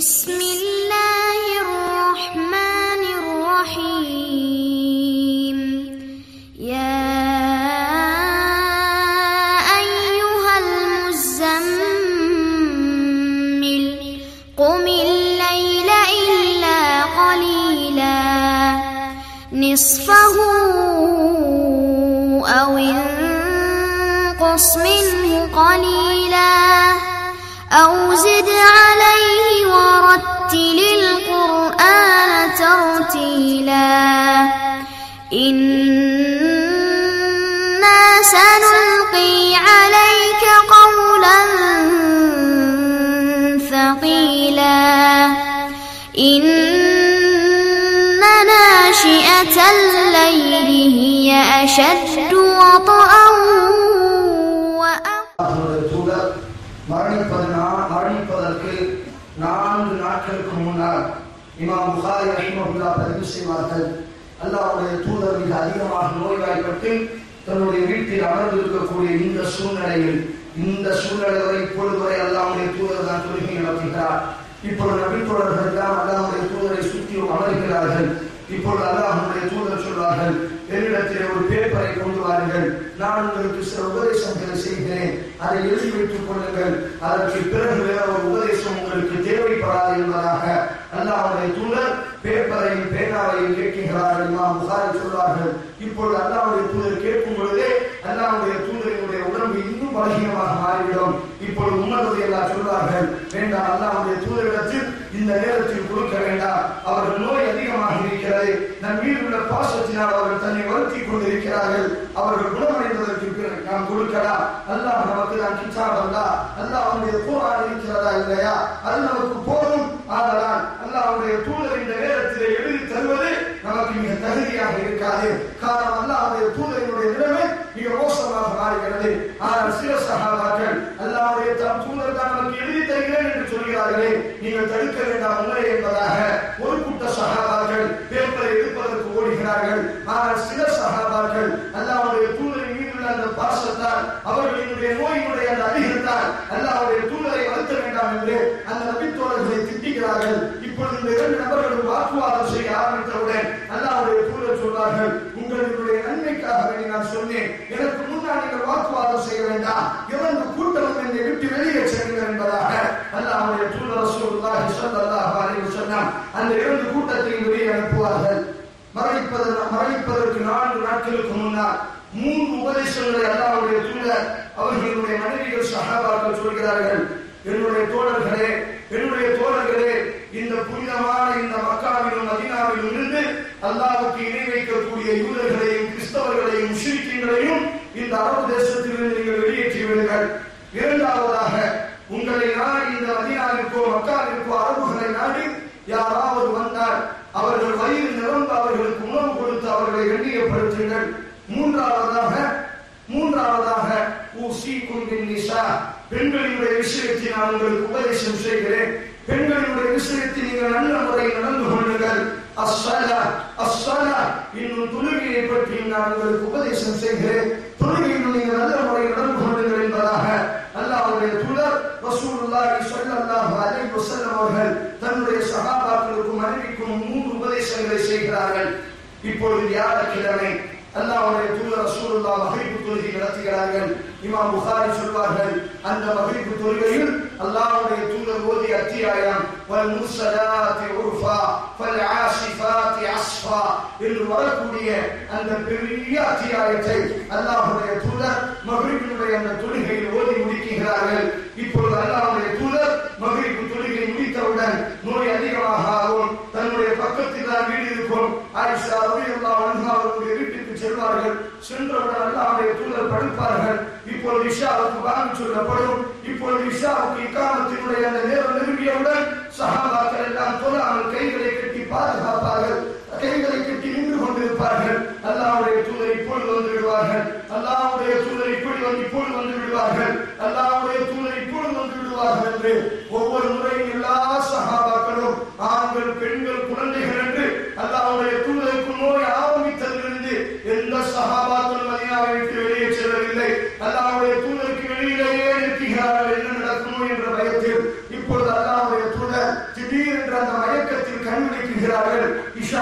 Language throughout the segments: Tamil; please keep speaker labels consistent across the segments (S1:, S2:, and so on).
S1: بسم الله الرحمن الرحيم يا أيها المزمل قم الليل إلا قليلا نصفه أو انقص منه قليلا أو زد عليه ورتل القرآن ترتيلا إنا سنلقي عليك قولا ثقيلا إن ناشئة الليل هي أشد وطئا وأقوى
S2: அவருடைய தூதர் மரணிப்பது நா- மரணிப்பதற்கு நான்கு நாட்களுக்கு முன்னால் இமாம் புகாரி ரஹிமஹுல்லா பதிவு செய்வார்கள் அல்லாஹ்வுடைய தூதர் மிக அதிகமாக நோய்வாய்ப்பட்டு தன்னுடைய வீட்டில் அமர்ந்திருக்கக்கூடிய இந்த சூழ்நிலையில் இந்த சூழ்நிலை வரை இப்பொழுது வரை அல்லாஹ்வுடைய தூதர் தான் தொழுகை நடத்துகிறார் இப்பொழுது நபித்தோழர்கள் எல்லாம் அல்லாஹ்வுடைய தூதரை சுற்றி அமர்கிறார்கள் இப்பொழுது அல்லாஹ்வுடைய தூதர் சொல்வார்கள் என்னிடத்திலே ஒரு பேப்பரை கொண்டு வாருங்கள் நான் உங்களுக்கு சில உபதேசங்களை செய்கிறேன் அதை எழுதி வைத்துக் கொள்ளுங்கள் அதற்கு பிறகு வேற ஒரு உபதேசம் உங்களுக்கு தேவைப்படாது என்பதாக அல்லாஹ்வுடைய தூதர் பேப்பரையும் பேனாவையும் கேட்கிறார்கள் இமாம் புகாரி சொல்வார்கள் இப்பொழுது அல்லாஹ்வுடைய தூதர் கேட்கும் பொழுதே அல்லாஹ்வுடைய தூதரினுடைய உடம்பு இன்னும் பலகீனமாக மாறிவிடும் இப்பொழுது உமரது எல்லாம் சொல்வார்கள் வேண்டாம் அல்லாஹ்வுடைய தூதரிடத்தில் இந்த நேரத்தில் கொடுக்க வேண்டாம் அவர்கள் நோய் அதிகமாக இருக்கிறது நம் மீது உள்ள பாசத்தினால் அவர்கள் தன்னை வருத்தி கொண்டிருக்கிறார்கள் அவர்கள் குணமடைந்ததற்கு பிறகு நாம் கொடுக்கலாம் அல்லாஹ் நமக்கு தான் கிச்சாப் அல்லா அல்லாஹ் அவனுடைய குர்ஆன் இருக்கிறதா இல்லையா அது நமக்கு போதும் ஆதலால் அல்லாஹ்வுடைய தூதர் இந்த நேரத்திலே எழுதி தருவது நமக்கு மிக தகுதியாக இருக்காது காரணம் அல்லாஹ்வுடைய தூதரினுடைய நிலைமை மிக மோசமாக மாறுகிறது ஆனால் சில சகாபாக்கள் அல்லாஹ்வுடைய தம் தூதர் தான் நமக்கு எழுதி தருகிறேன் என்று சொல்கிறார்களே நீங்கள் தடுக்க வேண்டாம் உங்களை என்பதாக ஒரு கூட்ட சகாபாக்கள் பேப்பரை எடுப்பதற்கு ஓடுகிறார்கள் ஆனால் சில சகாபாக்கள் அல்லாஹ்வுடைய தூதரின் மீது உள்ள அந்த பாசத்தால் அவர்களினுடைய நோயினுடைய அந்த அதிகத்தால் அல்லாஹ்வுடைய தூதரை வருத்த வேண்டாம் என்று அந்த நபித்தோழர்களை திட்டுகிறார்கள் இப்பொழுது இந்த இரண்டு நபர்களும் வாக்குவாதம் செய்ய ஆரம்பித்தவுடன் அல்லாஹ்வுடைய தூதர் சொல்வார்கள் உங்களுடைய நன்மைக்காக வேண்டி நான் சொன்னேன் எனக்கு முன்னால் நீங்கள் வாக்குவாதம் செய்ய வேண்டாம் இரண்டு கூட்டம் என்னை விட்டு வெளியே செல்லுங்கள் என்பதாக அல்லாஹ்வுடைய தூதர் ரசூலுல்லாஹி ஸல்லல்லாஹு அலைஹி வஸல்லம் அந்த இரண்டு கூட்டத்தையும் வெளியே அனுப்புவார்கள் மரணிப்பது மரணிப்பதற்கு நான்கு நாட்களுக்கு முன்னால் மூன்று உபதேசங்களை அல்லாஹ்வுடைய தூதர் அவர்களுடைய மனைவிகள் சஹாபாக்கள் சொல்கிறார்கள் என்னுடைய தோழர்களே என்னுடைய தோழர்களே இந்த புனிதமான இந்த மக்காவிலும் மதீனாவிலும் இருந்து அல்லாஹ்வுக்கு இணை வைக்கக்கூடிய யூதர்களையும் கிறிஸ்தவர்களையும் முஸ்லிம்களையும் இந்த அரபு தேசத்திலிருந்து நீங்கள் வெளியேற்றி விடுங்கள் இரண்டாவதாக உங்களை நாடி இந்த மதீனாவிற்கோ மக்காவிற்கோ அரபுகளை நாடி யாராவது வந்தால் அவர்கள் வயிறு நிரம்ப அவர்களுக்கு உணவு கொடுத்து அவர்களை கண்ணியப்படுத்துங்கள் மூன்றாவதாக மூன்றாவதாக ஊசிக்கும் பின் நிசா பெண்களினுடைய விஷயத்தில் நான் உங்களுக்கு உபதேசம் செய்கிறேன் பெண்களினுடைய விஷயத்தில் நீங்கள் நல்ல முறையில் நடந்து கொள்ளுங்கள் அஸ்ஸலா அஸ்ஸலா இன்னும் தொழுகையை பற்றி நான் உங்களுக்கு உபதேசம் செய்கிறேன் தொழுகையில் நீங்கள் நல்ல முறையில் நடந்து கொள்ளுங்கள் என்பதாக அல்லாஹ்வுடைய தூதர் ரசூலுல்லாஹி ஸல்லல்லாஹு அலைஹி வஸல்லம் அவர்கள் தன்னுடைய சஹாபாக்களுக்கும் மனைவிக்கும் மூன்று உபதேசங்களை செய்கிறார்கள் இப்பொழுது வியாழக்கிழமை அல்லாஹ்வுடைய தூதர் ரசூலுல்லாஹ் மஹரிபு தொழுகை நடத்துகிறார்கள் இமாம் புகாரி சொல்வார்கள் அந்த மஹரிபு தொழுகையில் அல்லாஹ்வுடைய தூதர் ஓதிய அத்தியாயம் வல் முர்சலாத்தி உர்ஃபா ஃபல் ஆசிஃபாத்தி அஸ்ஃபா என்று வரக்கூடிய அந்த பெரிய அத்தியாயத்தை அல்லாஹ்வுடைய தூதர் மஹரிபினுடைய அந்த தொழுகையில் ஓதி முடிக்கிறார்கள் இப்பொழுது அல்லாஹ்வுடைய தூதர் மஹரிபு தொழுகை முடித்தவுடன் நோய் அதிகமாக ஆகும் தன்னுடைய பக்கத்தில் தான் வீடு இருக்கும் ஆயிஷா ரலியல்லாஹு அன்ஹா அவர்களுடைய வீட்டுக்கு செல்வார்கள் சென்றவுடன் அல்லாஹ்வுடைய தூதர் படுப்பார்கள் இப்பொழுது இஷாவுக்கு வாங்கி சொல்லப்படும் இப்பொழுது இஷாவுக்கு இக்காமத்தினுடைய அந்த நேரம் நெருங்கியவுடன் சஹாபாக்கள் எல்லாம் தொழாமல் கைகளை கட்டி பாதுகாப்பார்கள் கைகளை கட்டி நின்று கொண்டிருப்பார்கள் அல்லாஹ்வுடைய தூதர் இப்பொழுது வந்து விடுவார்கள் அல்லாஹ்வுடைய தூதர் இப்படி வந்து இப்பொழுது வந்து விடுவார்கள் அல்லாஹ்வுடைய தூதர் இப்பொழுது வந்து விடுவார்கள் என்று ஒவ்வொரு முறையும் எல்லா சஹாபாக்களும் ஆண்கள் பெண்கள் குழந்தைகள் என்று அல்லாஹ்வுடைய தூதருக்கு நோய் ஆரம்பித்ததிலிருந்து எந்த சஹாபாக்களும் மதீனாவை விட்டு வெளியே செல்லவில்லை அல்லாஹ்வுடைய தூதருக்கு வெளியிலேயே இருக்கிறார்கள் என்ன நடக்குமோ என்ற பயத்தில் இப்பொழுது அல்லாஹ்வுடைய தூதர்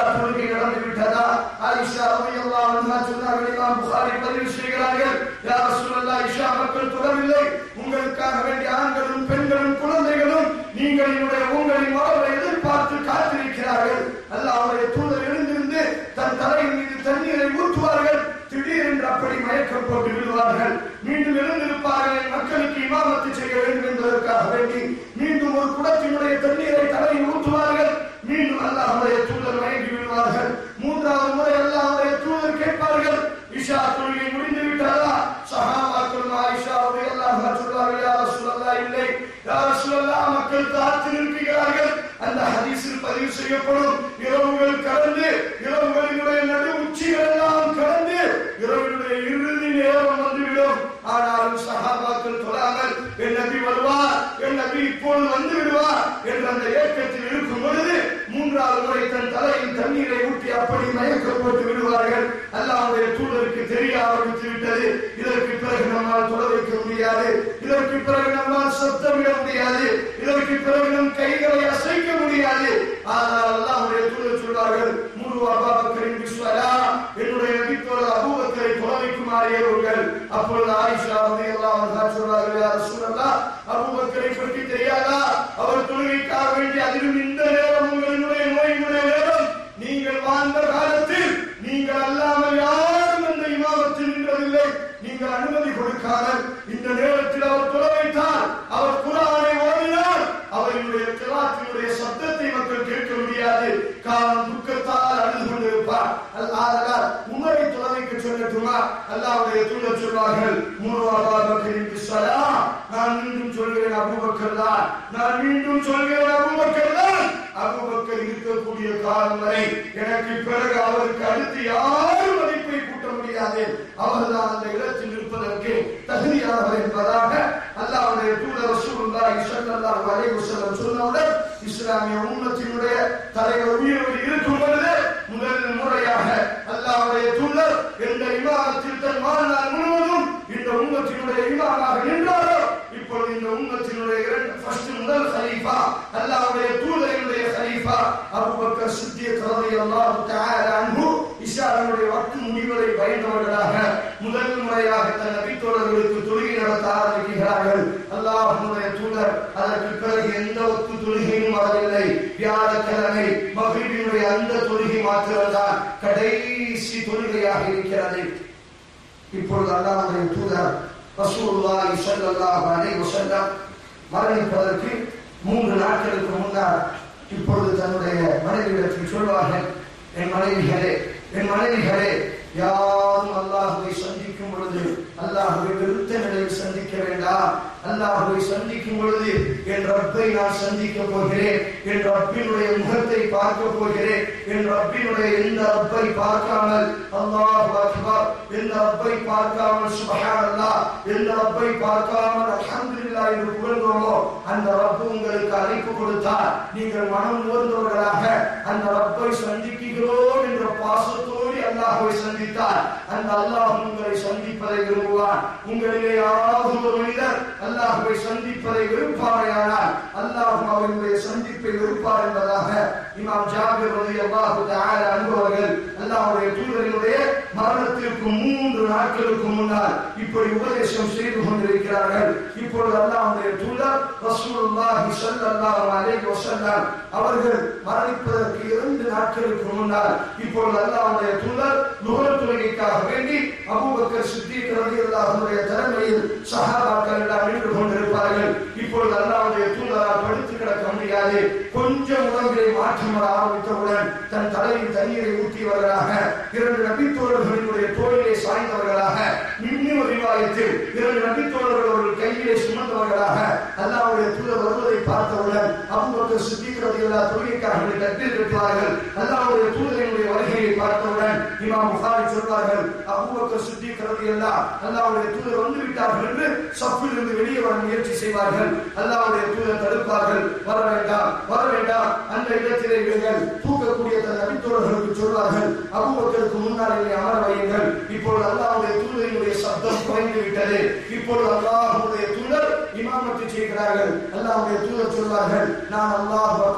S2: தொழுகை நடந்து விட்டதா ஆயிஷா ரலியல்லாஹு அன்ஹா சொன்னார்கள் இமாம் புகாரி பதிவு செய்கிறார்கள் யா ரசூலல்லாஹ் இஷா மக்கள் தொழவில்லை உங்களுக்காக வேண்டிய ஆண்களும் பெண்களும் குழந்தைகளும் நீங்கள் என்னுடைய உங்களின் மகளை எதிர்பார்த்து காத்திருக்கிறார்கள் அல்லாஹ்வுடைய தூதர் எழுந்திருந்து தன் தலையின் மீது தண்ணீரை ஊற்றுவார்கள் திடீரென்று அப்படி மயக்கம் போட்டு விடுவார்கள் மீண்டும் எழுந்திருப்பார்கள் என் மக்களுக்கு இமாமத்து செய்ய வேண்டும் என்பதற்காக வேண்டி மீண்டும் ஒரு குடத்தினுடைய தண்ணீரை தலையில் ஊற்றுவார்கள் மீண்டும் அல்லாஹ்வுடைய தூதர் மயங்கி விடுவார்கள் மூன்றாவது முறை அல்லாஹ்வுடைய தூதர் கேட்பார்கள் இஷா தொழுகை முடிந்து விட்டதா சஹாபாக்கள் ஆயிஷா ரலியல்லாஹு அன்ஹா சொல்வார்கள் யா ரசூலல்லாஹ் இல்லை யா ரசூலல்லாஹ் மக்கள் காத்து நிற்கிறார்கள் அந்த ஹதீஸில் பதிவு செய்யப்படும் இரவுகள் கடந்து இரவுகளினுடைய நடு உச்சிகள் எல்லாம் கடந்து இரவினுடைய இறுதி நேரம் வந்துவிடும் ஆனாலும் சஹாபாக்கள் தொழாமல் என் நபி வருவார் என் நபி இப்பொழுது வந்து விடுவார் என்ற அந்த ஏக்கத்தில் இருக்கும் பொழுது மூன்றாவது முறை தன் தலையில் தண்ணீரை ஊற்றி அப்படி மயக்கப்பட்டு விடுவார்கள் அல்லாஹ்வுடைய தூதருக்கு தெரிய ஆரம்பித்து விட்டது இதற்கு பிறகு நம்மால் தொட வைக்க முடியாது இதற்கு பிறகு நம்மால் சத்தமிட முடியாது இதற்கு பிறகு நம் கைகளை அசைக்க முடியாது ஆனால் அல்லாஹ்வுடைய தூதர் சொல்வார்கள் முழு அபாபக்கரின் விஸ்வலா என்னுடைய நபித்தோடு அபூபக்கரை தொட வைக்குமாறு ஏறுங்கள் அப்பொழுது ஆயிஷா ரலியல்லாஹு அன்ஹா சொல்வார்கள் யா ரசூலல்லாஹ் அபூபக்கரை பற்றி தெரியாதா அவர் தொழுகைக்காக வேண்டி அதிலும் இந்த நேரம் உங்களுடைய நோயினுடைய நேரம் நீங்கள் வாழ்ந்த காலத்தில் நீங்கள் அல்லாமல் யாரும் அந்த இமாமத்தில் நின்றதில்லை நீங்கள் அனுமதி கொடுக்காமல் இந்த நேரத்தில் அவர் தொலை வைத்தார் அவர் குரானை ஓதினார் அவர்களுடைய கிராத்தினுடைய சப்தத்தை மக்கள் கேட்க முடியாது காரணம் துக்கத்தால் அழுது கொண்டிருப்பார் அல்லாதலால் உமரை தொலைவைக்கு சொல்லட்டுமா அல்லாவுடைய தூதர் சொல்வார்கள் மூர்வாபா பக்கரின் பிஸ்வலா நான் மீண்டும் சொல்கிறேன் அபூபக்கர் தான் நான் மீண்டும் சொல்கிறேன் அபூபக்கர் தான் அபூபக்கர் இருக்கக்கூடிய காலம் வரை எனக்கு பிறகு அவருக்கு அடுத்து யாரும் மதிப்பை கூட்ட முடியாது அவர்தான் அந்த இடத்தில் இருப்பதற்கு தகுதியானவர் என்பதாக அல்லாஹ்வுடைய தூதர் ரசூலுல்லாஹி ஸல்லல்லாஹு அலைஹி வஸல்லம் சொன்னவுடன் இஸ்லாமிய உம்மத்தினுடைய தலைவர் உயிரோடு இருக்கும் பொழுது முதல் முறையாக அல்லாஹ்வுடைய தூதர் எந்த இமாமத்தில் தன் வாழ்நாள் முழுவதும் இந்த உம்மத்தினுடைய இமாமாக நின்றாரோ இப்பொழுது இந்த உம்மத்தினுடைய இரண்டு ஃபர்ஸ்ட் முதல் ஹலீஃபா அல்லாஹ்வுடைய தூதரினுடைய ஹலீஃபா அபூபக்கர் சித்திக் ரலியல்லாஹு தஆலா அன்ஹு இஷாவுடைய வக்து முடிவதை பயந்தவர்களாக முதல் முறையாக தன் நபித்தோழர்களுக்கு தொழுகை நடத்த ஆரம்பிக்கிறார்கள் அல்லாஹ்வுடைய தூதர் அதற்கு பிறகு எந்த வக்து தொழுகையும் வரவில்லை வியாழக்கிழமை மகிழ்வினுடைய அந்த தொழுகை மாத்திரம்தான் கடைசி தொழுகையாக இருக்கிறது இப்பொழுது அல்லாஹ்வுடைய தூதர் ரசூலுல்லாஹி ஸல்லல்லாஹு அலைஹி வஸல்லம் மரணிப்பதற்கு மூன்று நாட்களுக்கு முன்னால் இப்பொழுது தன்னுடைய மனைவியிடத்தில் சொல்வார்கள் என் மனைவிகளே என் மனைவிகளே யாரும் அல்லாஹுவை சந்திக்கும் பொழுது அல்லாஹுவை வெறுத்த நிலையில் சந்திக்க வேண்டாம் அல்லாஹுவை சந்திக்கும் பொழுது என் ரப்பை நான் சந்திக்க போகிறேன் என் ரப்பினுடைய முகத்தை பார்க்க போகிறேன் என் ரப்பினுடைய எந்த ரப்பை பார்க்காமல் அல்லாஹ் அக்பர் எந்த ரப்பை பார்க்காமல் சுபஹானல்லாஹ் எந்த ரப்பை பார்க்காமல் அல்ஹம்துலில்லாஹ் என்று புகழ்ந்தோமோ அந்த ரப்பு உங்களுக்கு அழைப்பு கொடுத்தார் நீங்கள் மனம் உணர்ந்தவர்களாக அந்த ரப்பை சந்திக்கிறோம் என்ற பாசத்தோடு அல்லாஹுவை சந்தித்தார் அந்த அல்லாஹ் உங்களை சந்திப்பதை விரும்புவான் உங்களிலே யாராவது ஒரு மனிதர் அல்லாஹுவை சந்திப்பதை விருப்பாரையானால் அல்லாஹ் அவருடைய சந்திப்பை விருப்பார் என்பதாக இமாம் ஜாபிர் ரலியல்லாஹு தஆலா அன்பவர்கள் அல்லாஹ்வுடைய தூதரினுடைய மரணத்திற்கு மூன்று நாட்களுக்கு முன்னால் இப்படி உபதேசம் செய்து கொண்டிருக்கிறார்கள் இப்பொழுது அல்லாஹ்வுடைய தூதர் ரசூலுல்லாஹி ஸல்லல்லாஹு அலைஹி வஸல்லம் அவர்கள் மரணிப்பதற்கு இரண்டு நாட்களுக்கு முன்னால் இப்பொழுது அல்லாஹ்வுடைய தூதர் நுகர் தொழுகைக்காக வேண்டி அபூபக்கர் சித்திக் ரலியல்லாஹு அன்ஹுடைய தலைமையில் சஹாபாக்கள் எல்லாம் நின்று கொண்டிருப்பார்கள் இப்பொழுது அல்லாஹ்வுடைய தூதரால் படுத்து கிடக்க முடியாது கொஞ்சம் உடம்பிலே மாற்றம் வர ஆரம்பித்தவுடன் தன் தலையில் தண்ணீரை ஊற்றியவர்களாக இரண்டு நபித்தோழர்களினுடைய தோளிலே சாய்ந்தவர்களாக இன்னும் ரிவாயத்தில் இரண்டு நபித்தோழர்கள் அவர்கள் கையிலே சுமந்தவர்களாக அல்லாஹ்வுடைய தூதர் வருவதை பார்த்தவுடன் அபூபக்கர் சித்திக் ரலியல்லாஹு தொழுகைக்காக வேண்டி தக்பீர் கட்டுவார்கள் அல்லாஹ்வுடைய தூதரினுடைய வருகையை பார்த்தவுடன் இமாம் புகாரி சொல்வார்கள் அபூபக்கர் சித்திக் ரலியல்லாஹு அல்லாஹ்வுடைய தூதர் வந்து விட்டார்கள் என்று சப்பில் இருந்து வெளியே வர முயற்சி செய்வார்கள் அல்லாஹ்வுடைய தூதர் தடுப்பார்கள் வர வேண்டாம் வர வேண்டாம் அந்த இடத்திலே இருங்கள் தூக்கக்கூடிய தன் நபித்தோழர்களுக்கு சொல்வார்கள் அபூபக்கருக்கு முன்னால் என்னை அமர வையுங்கள் இப்பொழுது அல்லாஹ்வுடைய தூதரினுடைய சப்தம் குறைந்து விட்டது இப்பொழுது அல்லாஹ்வுடைய தூதர் இமாமத்தை செய்கிறார்கள் அல்லாஹ்வுடைய தூதர் சொல்வார்கள் நான் அல்லாஹ் அக்பர் என்று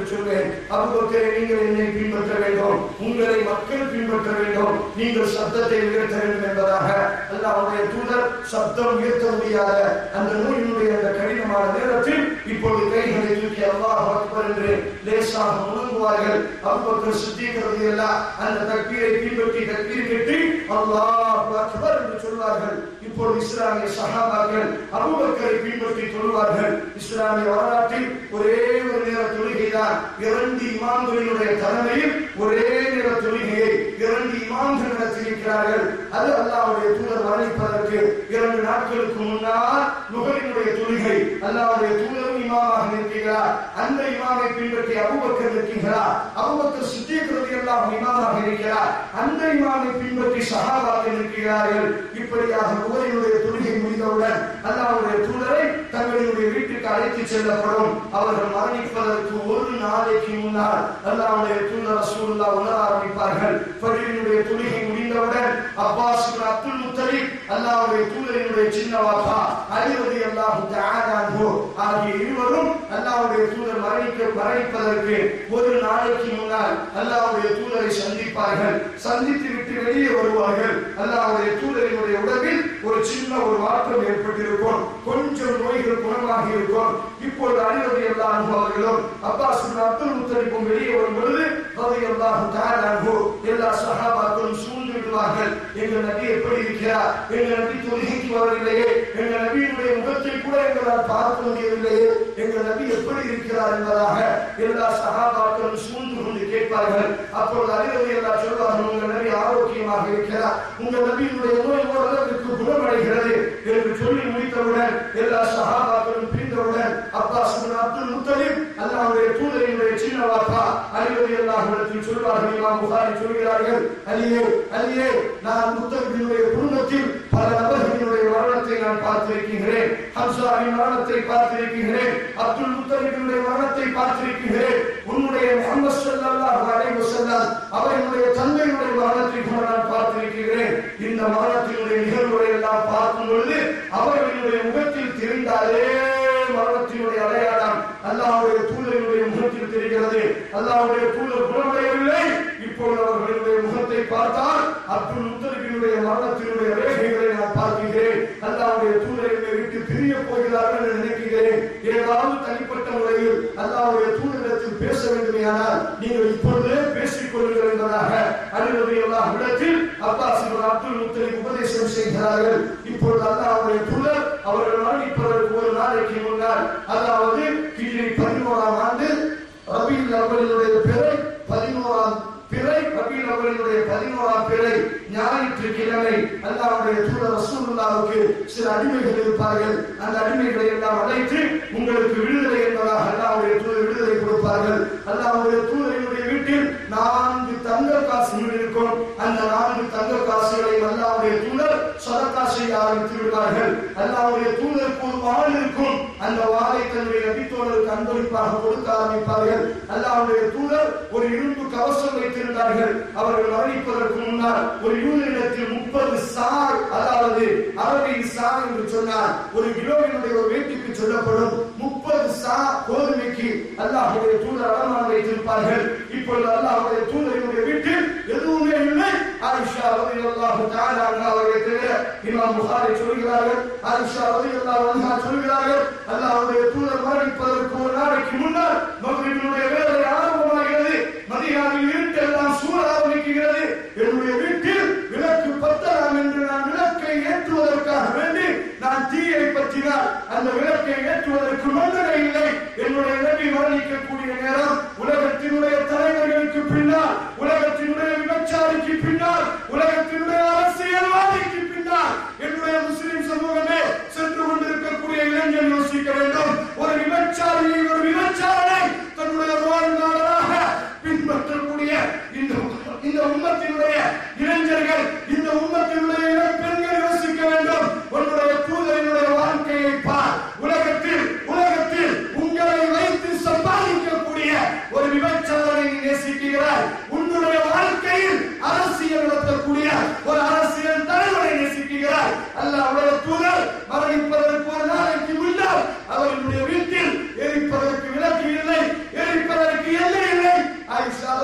S2: சொல்வேன் அபுபக்கரை நீங்கள் என்னை பின்பற்ற வேண்டும் உங்களை மக்கள் பின்பற்ற வேண்டும் நீங்கள் சத்தத்தை உயர்த்த வேண்டும் என்பதாக அல்லாஹ்வுடைய தூதர் சத்தம் உயர்த்த முடியாத அந்த நோயினுடைய அந்த கடினமான நேரத்தில் இப்பொழுது கைகளை தூக்கி அல்லாஹ் அக்பர் என்று லேசாக முழங்குவார்கள் அபுபக்கர் சித்திக்கிறது எல்லாம் அந்த தக்பீரை பின்பற்றி தக்பீர் கட்டி அல்லாஹ் அக்பர் என்று சொல்வார்கள் இப்பொழுது இஸ்லாமிய சஹாபாக்கள் அபுபக்கரை பின்பற்றி சொல்வார்கள் இஸ்லாமிய வரலாற்றில் ஒரே ஒரு நேர தொழுகைதான் இரண்டு இமாம்களினுடைய தலைமையில் ஒரே நேர தொழுகையை இரண்டு இமாம்கள் நடத்தியிருக்கிறார்கள் அது அல்லாஹ்வுடைய தூதர் வர்ணிப்பதற்கு இரண்டு நாட்களுக்கு முன்னால் நுகரினுடைய தொழுகை அல்லாஹ்வுடைய தூதரும் இமாமாக நிற்கிறார் அந்த இமாமை பின்பற்றி அபுபக்கர் நிற்கிறார் அபுபக்கர் சித்திக்கிறது எல்லாம் இமாமாக இருக்கிறார் அந்த இமாமை பின்பற்றி சஹாபாக்கள் நிற்கிறார்கள் இப்படியாக நுகரினுடைய தொழுகை முடிந்தவுடன் அல்லாஹ்வுடைய தூதரை தங்களுடைய வீட்டுக்கு அழைத்து செல்லப்படும் அவர்கள் மரணிப்பதற்கு ஒரு நாளைக்கு முன்னால் அல்லாஹ்வுடைய தூதர் ரசூலுல்லாஹ் உணர ஆரம்பிப்பார்கள் ஃபஜ்ரினுடைய தொழுகை முடிந்தவுடன் அப்பாஸ் இப்னு அப்துல் முத்தலிப் அல்லாஹ்வுடைய தூதரினுடைய சின்ன வாப்பா அலி ரலியல்லாஹு தஆலா அன்ஹு ஆகிய இருவரும் அல்லாஹ்வுடைய தூதர் மரணிக்க மரணிப்பதற்கு ஒரு நாளைக்கு முன்னால் அல்லாஹ்வுடைய தூதரை சந்திப்பார்கள் சந்தித்து விட்டு வெளியே வருவார்கள் அல்லாஹ்வுடைய தூதரினுடைய உடம்பில் ஒரு சின்ன ஒரு மாற்றம் ஏற்பட்டிருக்கும் கொஞ்சம் நோய்கள் குணமாகி இருக்கும் இப்பொழுது அலிரதி அல்லா அவர்களும் அப்பாஸ் இப்னு அப்துல் முத்தலிப்பும் வெளியே வரும் பொழுது ரதி அல்லாஹு தஆலா அன்ஹு எல்லா சஹாபாக்களும் சூழ்ந்து விடுவார்கள் எங்கள் நபி எப்படி இருக்கிறார் எங்கள் நபி தொழுகைக்கு வரவில்லையே எங்கள் நபியினுடைய முகத்தை கூட எங்களால் பார்க்க முடியவில்லையே எங்கள் நபி எப்படி இருக்கிறார் என்பதாக எல்லா சகாபாக்களும் சூழ்ந்து கொண்டு கேட்பார்கள் அப்பொழுது அலிரதி அல்லா சொல்வார்கள் உங்கள் நபி ஆரோக்கியமாக இருக்கிறார் உங்கள் நபியினுடைய நோய் ஓரளவிற்கு குணமடைகிறது என்று சொல்லி முடித்தவுடன் எல்லா சகாபாக்களும் பிரிந்தவுடன் அப்பாஸ் இப்னு அப்துல் முத்தலிப் அல்லாஹ்வுடைய தூதரினுடைய சின்ன வாப்பா அலிரதி அல்லாஹ்விடத்தில் சொல்வார்கள் இமாம் புகாரி சொல்கிறார்கள் அலியே அலியே நான் முத்தலிபினுடைய குடும்பத்தில் பல நபர்களினுடைய மரணத்தை நான் பார்த்திருக்கிறேன் ஹம்சாவின் மரணத்தை பார்த்திருக்கிறேன் அப்துல் முத்தலிபினுடைய மரணத்தை பார்த்திருக்கிறேன் உன்னுடைய முகமது ஸல்லல்லாஹு அலைஹி வஸல்லம் அவர்களுடைய தந்தையுடைய மரணத்தை கூட நான் பார்த்திருக்கிறேன் இந்த மரணத்தினுடைய நிகழ்வுகளை எல்லாம் பார்க்கும் பொழுது அவர்களுடைய முகத்தில் தெரிந்தாலே மரணத்தினுடைய அடையாளம் அல்லாஹ்வுடைய தூதரினுடைய முகத்தில் தெரிகிறது அல்லாஹ்வுடைய தூதர் குணமடையவில்லை இப்பொழுது அவர்களுடைய முகத்தை பார்த்தால் அப்துல் முத்தலிபினுடைய மரணத்தினுடைய ரேகைகளை நான் பார்க்கிறேன் அல்லாஹ்வுடைய தூதரை என்னை விட்டு பிரிய போகிறார்கள் என்று நினைக்கிறேன் ஏதாவது தனிப்பட்ட முறையில் அல்லாஹ்வுடைய தூதரிடத்தில் பேச வேண்டுமையானால் நீங்கள் இப்பொழுதே பேசிக் கொள்ளுங்கள் என்பதாக அனுமதி அல்லாஹ் இடத்தில் அப்பாஸ் இப்னு அப்துல் முத்தலிப் உபதேசம் செய்கிறார்கள் இப்பொழுது அல்லாஹ்வுடைய தூதர் அவர்கள் மரணிப்பதற்கு ஒரு நாளைக்கு முன்னால் அதாவது கிழி பதினோராம் ஆண்டு ரபியுல் அவர்களுடைய பிறை பதினோராம் பிறை ரபியுல் அவர்களுடைய பதினோராம் பிறை ஞாயிற்றுக்கிழமை அல்லாஹ்வுடைய தூதர் ரசூலுல்லாஹ்வுக்கு சில அடிமைகள் இருப்பார்கள் அந்த அடிமைகளை எல்லாம் அழைத்து உங்களுக்கு விடுதலை என்பதாக அல்லாஹ்வுடைய தூதர் விடுதலை கொடுப்பார்கள் அல்லாஹ்வுடைய தூதரினுடைய வீட்டில் நான்கு தங்க காசுகள் இருக்கும் அந்த நான்கு தங்க காசுகளை அல்லாஹ்வுடைய தூதர் சதக்கா செய்ய ஆரம்பித்து விடுவார்கள் அல்லாஹ்வுடைய தூதருக்கு ஒரு வாள் இருக்கும் அந்த வாளை தன்னுடைய நபித்தோழருக்கு அன்பளிப்பாக கொடுக்க ஆரம்பிப்பார்கள் அல்லாஹ்வுடைய தூதர் ஒரு இரும்பு கவசம் வைத்திருந்தார்கள் அவர்கள் மரணிப்பதற்கு முன்னால் ஒரு யூனிடத்தில் முப்பது சார் அதாவது அரபியில் சார் என்று சொன்னால் ஒரு கிலோவினுடைய ஒரு வீட்டுக்கு சொல்லப்படும் முப்பது சா கோதுமைக்கு அல்லாஹ்வுடைய தூதர் அடமானம் வைத்திருப்பார்கள் இப்பொழுது அல்லாஹ்வுடைய தூதரினுடைய வீட்டில் எதுவுமே இல்லை ஆயிஷா ரலியல்லாஹு தஆலா அன்ஹா அவர்களை தவிர இமாம் புகாரி சொல்கிறார்கள் ஆயிஷா ரலியல்லாஹு அன்ஹா சொல்கிறார்கள் அல்லாஹ்வுடைய தூதர் மரணிப்பதற்கு ஒரு நாளைக்கு முன்னால் மக்ரிபினுடைய வேலை ஆரம்பமாகிறது மதியாவில் இருட்டெல்லாம் சூழ ஆரம்பிக்கிறது என்னுடைய வீட்டில் விளக்கு பத்தலாம் என்று நான் விளக்கை ஏற்றுவதற்காக வேண்டி நான் தீயை பற்றினால் அந்த விளக்கை ஏற்றுவதற்கு மந்தனை இல்லை என்னுடைய நபி மரணிக்கக்கூடிய நேரம் உலகத்தினுடைய தலைவர்களுக்கு பின்னால் உலகத்தினுடைய விபச்சாரிக்கு பின்னால் உலகத்தினுடைய அரசியல்வாதிக்கு பின்னால் என்னுடைய முஸ்லிம் சமூகமே சென்று கொண்டிருக்கக்கூடிய இளைஞர் யோசிக்க வேண்டும் ஒரு விபச்சாரியை ஒரு விபச்சாரனை தன்னுடைய வாழ்நாளாக பின்பற்றக்கூடிய இந்த இந்த உம்மத்தினுடைய இளைஞர்கள் இந்த உம்மத்தினுடைய இளப்பெண்கள் யோசிக்க வேண்டும் உன்னுடைய தூதரினுடைய வாழ்க்கையை பார் உலகத்தில் உலகத்தில் உங்களை வைத்து சம்பாதிக்கக்கூடிய ஒரு விபச்சாரனை நீ நேசிக்கிறாய் உன்னுடைய வாழ்க்கையில் அரசியல் நடத்தக்கூடிய ஒரு அரசியல் தலைவரை நேசிக்கிறாய் அல்லாஹ்வுடைய தூதர் மரணிப்பதற்கு ஒரு நாளைக்கு முன்னால் அவர்களுடைய வீட்டில் எரிப்பதற்கு விளக்கு இல்லை எரிப்பதற்கு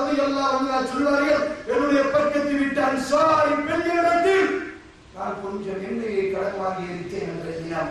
S2: ரலியல்லாஹு அன்ஹா சொல்வார்கள் என்னுடைய பக்கத்து வீட்டு அன்சாரி பெண்களிடத்தில் நான் கொஞ்சம் எண்ணெயை கடன் வாங்கி இருக்கிறேன் என்ற தினம்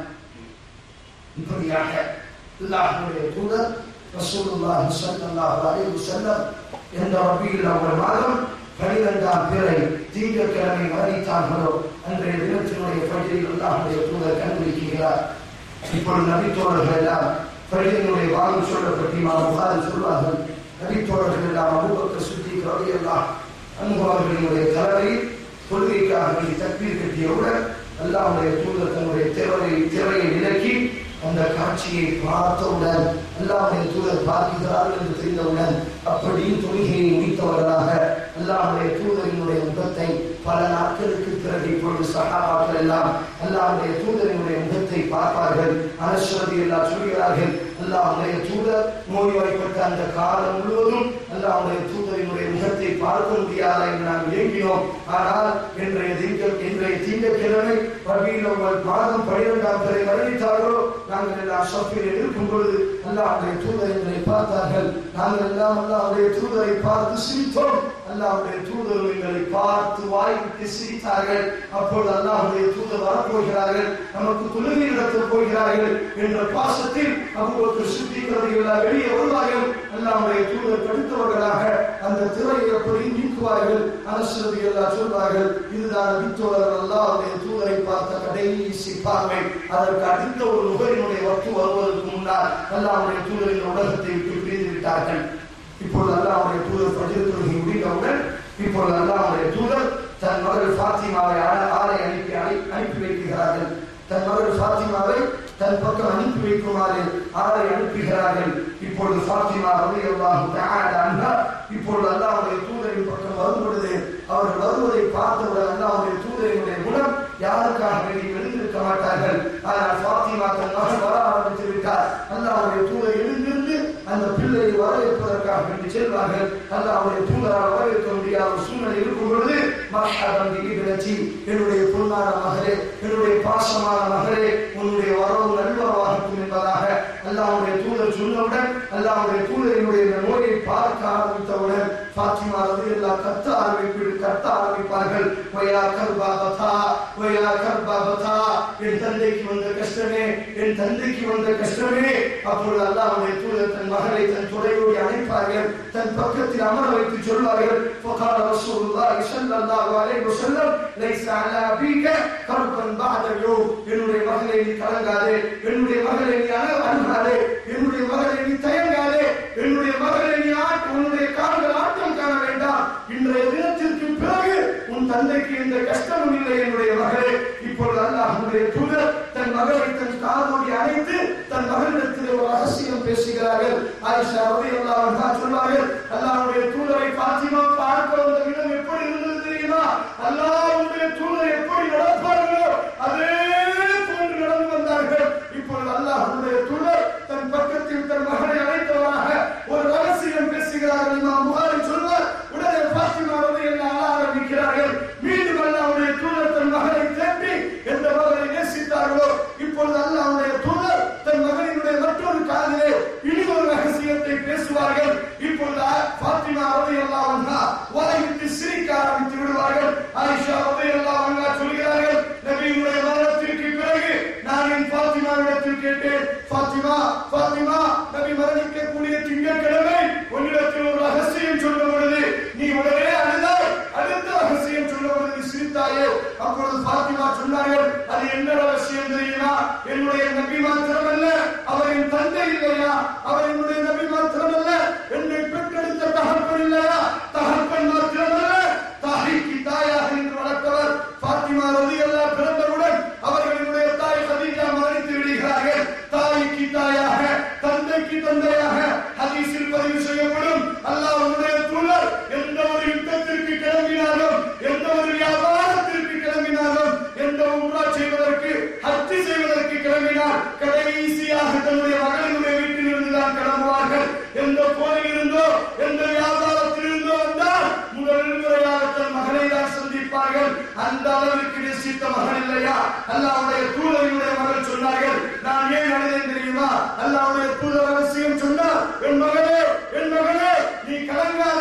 S2: இப்படியாக அல்லாஹ்வுடைய தூதர் ரசூலுல்லாஹி ஸல்லல்லாஹு அலைஹி வஸல்லம் என்ற ரபியுல் அவ்வல் மாதம் பனிரெண்டாம் பிறை திங்கட்கிழமை மரணித்தார்களோ அன்றைய தினத்தினுடைய பகுதியில் அல்லாஹ்வுடைய தூதர் கண்டுபிடிக்கிறார் இப்பொழுது நபித்தோழர்கள் எல்லாம் பள்ளியினுடைய வாழ்வு சொல்லப்பட்டு இமாம் புகாரி சொல்வார்கள் நபித்தோழர்கள் எல்லாம் அபூபக்கர் சித்திக் ரலியல்லாஹு அன்ஹு அவர்களினுடைய தலைமையில் தொழுகைக்காக வேண்டி தக்பீர் கட்டியவுடன் அல்லாஹ்வுடைய தூதர் தன்னுடைய திரையை திரையை விலக்கி அந்த காட்சியை பார்த்தவுடன் அல்லாஹ்வுடைய தூதர் பார்க்கிறார்கள் என்று தெரிந்தவுடன் அப்படியும் தொழுகையை முடித்தவர்களாக அல்லாஹ்வுடைய தூதரினுடைய முகத்தை பல நாட்களுக்கு பிறகு இப்பொழுது சகாபாக்கள் எல்லாம் அல்லாஹ்வுடைய தூதரினுடைய முகத்தை பார்ப்பார்கள் அனஸ்வதி எல்லாம் சொல்கிறார்கள் அல்லாஹ்வுடைய தூதர் நோய்வாய்ப்பட்ட அந்த காலம் முழுவதும் அல்லாஹ்வுடைய தூதரினுடைய முகத்தை பார்க்க முடியாத என்று நாம் ஏங்கினோம் ஆனால் இன்றைய திங்கள் இன்றைய திங்கட்கிழமை ரபியில் உங்கள் மாதம் பனிரெண்டாம் பிறை மரணித்தார்களோ நாங்கள் எல்லாம் ஷப்பில் இருக்கும் பொழுது அல்லாஹ்வுடைய தூதர் எங்களை பார்த்தார்கள் நாங்கள் எல்லாம் அல்லாஹ்வுடைய தூதரை பார்த்து சிரித்தோம் அல்லாஹ்வுடைய தூதர் எங்களை பார்த்து வாய்விட்டு சிரித்தார்கள் அப்பொழுது அல்லாஹ்வுடைய தூதர் வரப்போகிறார்கள் நமக்கு தொழுகை நடத்தப் போகிறார்கள் என்ற பாசத்தில் அபூபக்கர் சித்திக்கிறது எல்லாம் வெளியே வருவார்கள் அல்லாஹ்வுடைய தூதர் தடுத்தவர்களாக அந்த திரையை எப்படி நீக்குவார்கள் அரசு எல்லாம் சொல்வார்கள் இதுதான் நபித்தோழர் அல்லாஹ்வுடைய தூதரை பார்த்த கடைசி பார்வை அதற்கு அடுத்த ஒரு நுகரினுடைய வட்டு வருவதற்கு முன்னால் அல்லாஹ்வுடைய தூதர் இந்த உலகத்தை விட்டு பிரிந்து விட்டார்கள் இப்பொழுது அல்லாஹ்வுடைய தூதர் பஜர் தொழுகை முடிந்தவுடன் இப்பொழுது அல்லாஹ்வுடைய தூதர் தன் மகள் ஃபாத்திமாவை ஆ- ஆளை அனுப்பி அனு- அனுப்பி வைக்கிறார்கள் தன் மகள் ஃபாத்திமாவை தன் பக்கம் அனுப்பி வைக்குமாறு ஆளை அனுப்புகிறார்கள் இப்பொழுது ஃபாத்திமா ரலியல்லாஹு தஆலா அன்ஹா இப்பொழுது அல்லாஹ்வுடைய தூதரின் பக்கம் வரும் பொழுது அவர்கள் வருவதை பார்த்தவுடன் அல்லாஹ்வுடைய தூதரினுடைய குணம் யாருக்காக வேண்டி எழுந்திருக்க மாட்டார்கள் ஆனால் ஃபாத்திமா தன் மகன் வர ஆரம்பித்து விட்டார் அல்லாஹ்வுடைய தூதர் எழுந்திருந்து அந்த பிள்ளையை வரவேற்பதற்காக வேண்டி செல்வார்கள் அல்லாஹ்வுடைய தூதரால் வரவேற்க முடியாத ஒரு சூழ்நிலை இருக்கும் பொழுது மர்ஹபன் பிஇப்னதி என்னுடைய பொன்னான மகளே என்னுடைய பாசமான மகளே உன்னுடைய வரவு நல்வரவாகட்டும் என்பதாக அல்லாஹ்வுடைய தூதர் சொன்னவுடன் அல்லாஹ்வுடைய தூதரினுடைய இந்த நோயை பார்க்க ஆரம்பித்தவுடன் ஃபாத்திமா ரலியல்லாஹு கத்த ஆரம்பிப்பு கத்த ஆரம்பிப்பார்கள் ஒயா கர்பாபதா ஒயா கர்பாபதா என் தந்தைக்கு வந்த கஷ்டமே என் தந்தைக்கு வந்த கஷ்டமே அப்பொழுது அல்லாஹ்வுடைய தூதர் தன் மகளை தன் துறையோடு அணைப்பார்கள் தன் பக்கத்தில் அமர வைத்து சொல்வார்கள் فقال رسول الله صلى الله عليه وسلم ليس على أبيك كربا بعد اليوم என்னுடைய மகளை நீ கலங்காதே என்னுடைய மகளை நீ அழ அழுகாதே என்னுடைய மகளை நீ தயங்காதே என்னுடைய மகளை நீ ஆட்டு உன்னுடைய கால்கள் ஆட்டம் காண வேண்டாம் இன்றைய தினத்திற்கு பிறகு உன் தந்தைக்கு இந்த கஷ்டமும் இல்லை என்னுடைய மகளே இப்பொழுது அல்லாஹ்வுடைய தூதர் தன் மகளை தன் காதோடி அணைத்து தன் மகளிடத்தில் ஒரு ரகசியம் பேசுகிறார்கள் ஆயிஷா ரலியல்லாஹு அன்ஹா சொல்வார்கள் அல்லாஹ்வுடைய தூதரை பாத்திமா பார்க்க வந்த விதம் எப்படி இருந்தது தெரியுமா அல்லாஹ்வுடைய தூதர் எப்படி நடப்பார்களோ அதே போன்று நடந்து வந்தார்கள் இப்பொழுது அல்லாஹ்வுடைய தூதர் தன் பக்கத்தில் தன் மகனை அழைத்தவராக ஒரு ரகசியம் பேசுகிறார்கள் இமாம் புகாரி சொல்வார் உடனே பாத்திமா ரலியல்லாஹு அழ ஆரம்பிக்கிறார்கள் மீண்டும் அல்லாஹ்வுடைய தூதர் தன் மகனை தேடி எந்த மகனை நேசித்தார்களோ இப்பொழுது அல்லாஹ்வுடைய தூதர் தன் மகனினுடைய மற்றொரு காதிலே இனிதொரு ரகசியத்தை பேசுவார்கள் இப்பொழுது ஆ- பாத்திமா ரலியல்லாஹு அன்ஹா வலைவிட்டு சிரிக்க ஆரம்பித்து விடுவார்கள் ஆயிஷா ரலியல்லாஹு அன்ஹா சொல்கிறார்கள் நபியினுடைய மரணத்திற்கு பிறகு நான் என் பாத்திமாவிடத்தில் கேட்டேன் பாத்திமா பாத்திமா நபி மரணிக்கக்கூடிய திங்கட்கிழமை உன்னிடத்தில் ஒரு ரகசியம் சொல்ல பொழுது நீ உடனே அழுதாய் அடுத்த ரகசியம் சொல்ல பொழுது நீ சிரித்தாயே அப்பொழுது பாத்திமா சொன்னார்கள் அது என்ன ரகசியம் தெரியுமா என்னுடைய நபி மாத்திரமல்ல அவரின் தந்தை இல்லையா அவர் என்னுடைய நபி மாத்திரமல்ல என்னை பெற்றெடுத்த தகப்பன் இல்லையா தகப்பன் மாத்திரமல்ல தாய்க்கு தாயாக என்று வளர்த்தவர் பாத்திமா ரலியல்லாஹு பிறந்தவுடன் அவர்களுடைய தாய் கதீஜா மரணித்து விடுகிறார்கள் தாய்க்கு தாயாக தந்தைக்கு தந்தையாக ஹதீஸில் பதிவு செய்யப்படும் அல்லாஹ்வுடைய தூதர் எந்த ஒரு யுத்தத்திற்கு கிளம்பினாலும் எந்த ஒரு வியாபாரத்திற்கு கிளம்பினாலும் எந்த உம்ரா செய்வதற்கு ஹஜ் செய்வதற்கு கிளம்பினார் கடைசியாக தன்னுடைய மகளினுடைய வீட்டில் இருந்துதான் கிளம்புவார்கள் எந்த போரில் இருந்தோ எந்த வியாபாரத்தில் இருந்தோ வந்தால் முதல் முறையாக தன் மகனை தான் சந்திப்பார்கள் அந்த அளவிற்கு நேசித்த மகன் இல்லையா அல்லாவுடைய தூதரினுடைய மகள் சொன்னார்கள் நான் ஏன் அழுதேன் தெரியுமா அல்லாவுடைய தூதர் ரகசியம் சொன்னார் என் மகளே என் மகளே நீ கலங்காதே